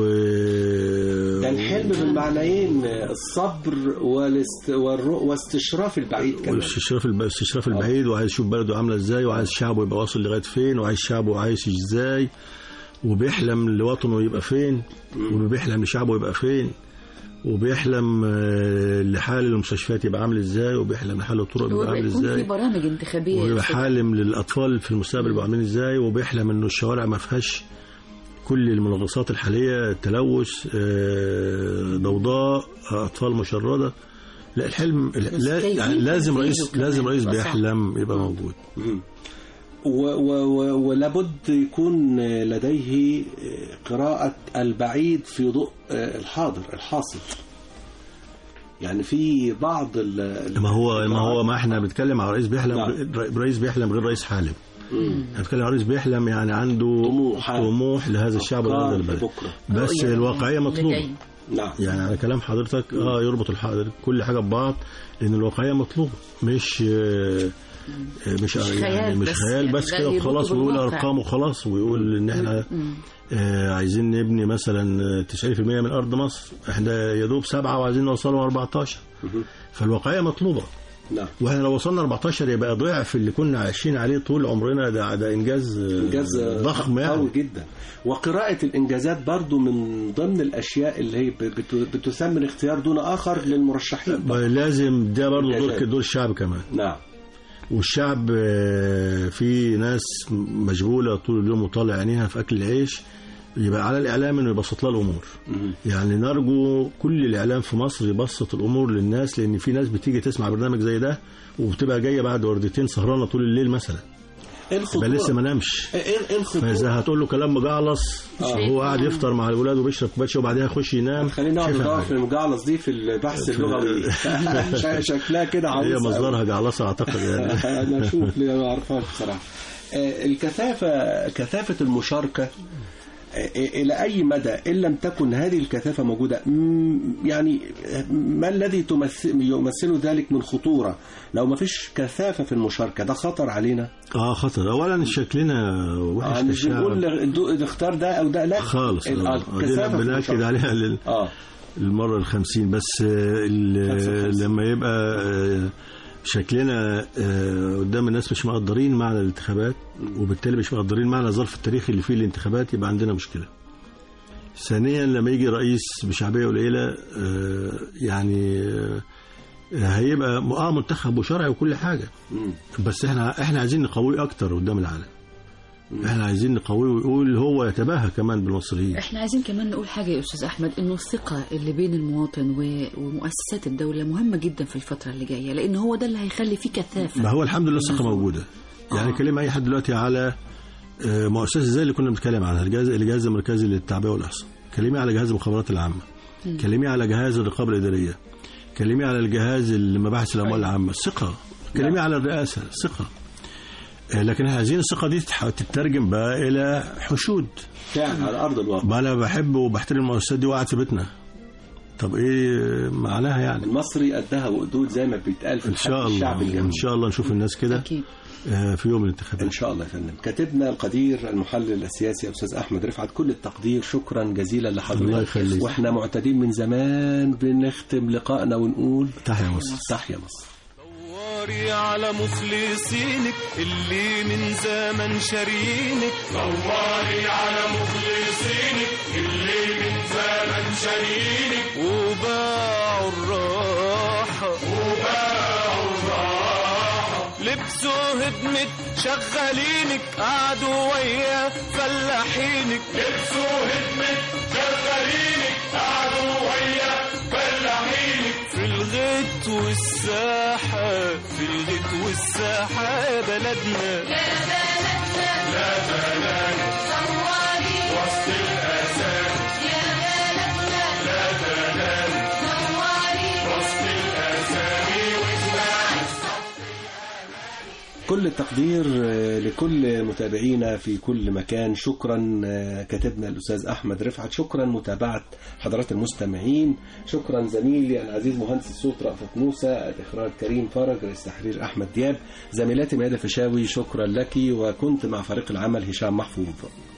ده الحلم بالمعنيين الصبر والاست... والرؤ... واستشراف البعيد كمان والاستشراف الب- الاستشراف البعيد وعايز يشوف بلده عامله ازاي وعايز شعبه يبقى واصل لغايه فين وعايز شعبه عايش ازاي وبيحلم لوطنه يبقى فين وبيحلم لشعبه يبقى فين وبيحلم آه، لحال المستشفيات يبقى عامل ازاي وبيحلم لحال الطرق يبقى عامل ويكون في ازاي برامج انتخابية ويبقى أستاذ حالم للاطفال في المستقبل يبقوا عاملين ازاي وبيحلم انه الشوارع ما فيهاش كل المنغصات الحاليه تلوث آه، ضوضاء اطفال مشرده لا الحلم لا كيفية يعني لازم تنفيذه رئيس كمان لازم رئيس يبقى صعب. بيحلم يبقى موجود و... و... و... ولابد يكون لديه قراءة البعيد في ضوء الحاضر الحاصل يعني في بعض ال... ما هو ما هو ما احنا بنتكلم على رئيس بيحلم نعم. غير- رئيس بيحلم غير رئيس حالم احنا بنتكلم على رئيس بيحلم يعني عنده طموح. طموح لهذا الشعب أفكار ولهذا البلد لبكرة. بس رؤية الواقعيه اللي مطلوبه جاي. نعم يعني على كلام حضرتك اه يربط الحاضر كل حاجه ببعض لان الواقعيه مطلوبه مش آه، آه، مش خيال يعني مش بس خيال يعني بس ده كده يربطه وخلاص ويقول بالواقع. ارقام وخلاص ويقول ان احنا آه عايزين نبني مثلا آه، 90% من ارض مصر احنا يا دوب سبعه وعايزين نوصلوا 14 فالواقعيه مطلوبه نعم واحنا لو وصلنا 14 يبقى ضعف اللي كنا عايشين عليه طول عمرنا ده ده انجاز آه، إنجاز ضخم يعني قوي جدا وقراءة الإنجازات برضو من ضمن الأشياء اللي هي بت... بتسمى الاختيار دون آخر للمرشحين لازم ده برضه دور إنجازات. دور الشعب كمان نعم والشعب آه، في ناس مشغوله طول اليوم وطالع عينيها في اكل العيش يبقى على الاعلام انه يبسط لها الامور يعني نرجو كل الاعلام في مصر يبسط الامور للناس لان في ناس بتيجي تسمع برنامج زي ده وبتبقى جايه بعد وردتين سهرانه طول الليل مثلا ايه يبقى لسه ما الخطوره نامش ايه ايه الخطوره فاذا هتقول له كلام مجعلص وهو قاعد يفطر مع الولاد وبيشرب كوبايه شاي وبعدها يخش ينام خلينا نقعد شايفها ندور حاجة. في المجعلص دي في البحث اللغوي ش- شكلها كده هي عروسة أوي. مصدرها جعلصه اعتقد يعني انا اشوف ليه ما اعرفهاش بصراحه آه، الكثافه كثافه المشاركه آه، الى اي مدى ان لم تكن هذه الكثافه موجوده مم، يعني ما الذي تمثل يمثل ذلك من خطوره لو ما فيش كثافه في المشاركه ده خطر علينا اه خطر اولا شكلنا وحش آه، مش كشعب بنقول دو- نختار ده او ده لا خالص ال- آه، آه، دي كثافة في بنأكد المشاركة. عليها لل... اه المرة الخمسين بس آه، ال- خمسة وخمسين. لما يبقى آه، شكلنا آه، قدام الناس مش مقدرين معنى الانتخابات وبالتالي مش مقدرين معنى الظرف التاريخي اللي فيه الانتخابات يبقى عندنا مشكلة ثانيا لما يجي رئيس بشعبية قليلة آه، يعني آه، هيبقى اه منتخب وشرعي وكل حاجة مم. بس احنا احنا عايزين نقويه اكتر قدام العالم احنا عايزين نقويه ويقول هو يتباهى كمان بالمصريين احنا عايزين كمان نقول حاجة يا أستاذ أحمد إنه الثقة اللي بين المواطن و- ومؤسسات الدولة مهمة جدا في الفترة اللي جاية لأن هو ده اللي هيخلي فيه كثافة ما هو الحمد لله الثقه موجوده يعني كلمه اي حد دلوقتي على آه، مؤسسه زي اللي كنا بنتكلم عنها الجهاز الجهاز المركزي للتعبئه والاحصاء كلمي على جهاز المخابرات العامه كلمي على جهاز الرقابه الاداريه كلمي على الجهاز المباحث الاموال العامه ثقه كلمي على الرئاسه ثقه آه، لكن احنا عايزين الثقه دي تتح- تترجم بقى الى حشود فعلا على ارض الواقع بقى انا بحب وبحترم المؤسسات دي وقعد في بيتنا طب ايه معناها يعني المصري قدها وقدود زي ما بيتقال في ان شاء الحق الشعب الله الجميل ان شاء الله نشوف الناس كده أكيد آه، في يوم الانتخابات ان شاء الله يا فندم كاتبنا القدير المحلل السياسي استاذ احمد رفعت كل التقدير شكرا جزيلا الله لحضرتك يخليك. واحنا معتادين من زمان بنختم لقائنا ونقول تحيا مصر تحيا مصر دوري على مخلصينك اللي من زمن شارينك دوري على مخلصينك اللي من زمن شارينك وباعوا الراحة وباعوا الراحة لبسوا هدمة شغالينك قعدوا ويا فلاحينك لبسوا هدمة شغالينك قعدوا ويا فلاحينك في الغيط والساحة في الغيط والساحة يا بلدنا كل التقدير آه، لكل متابعينا في كل مكان شكرا آه، كاتبنا الأستاذ أحمد رفعت شكرا متابعة حضرات المستمعين شكرا زميلي العزيز مهندس الصوت رأفت موسى الإخراج كريم فرج رئيس تحرير أحمد دياب زميلاتي ميادة فشاوي شكرا لك وكنت مع فريق العمل هشام محفوظ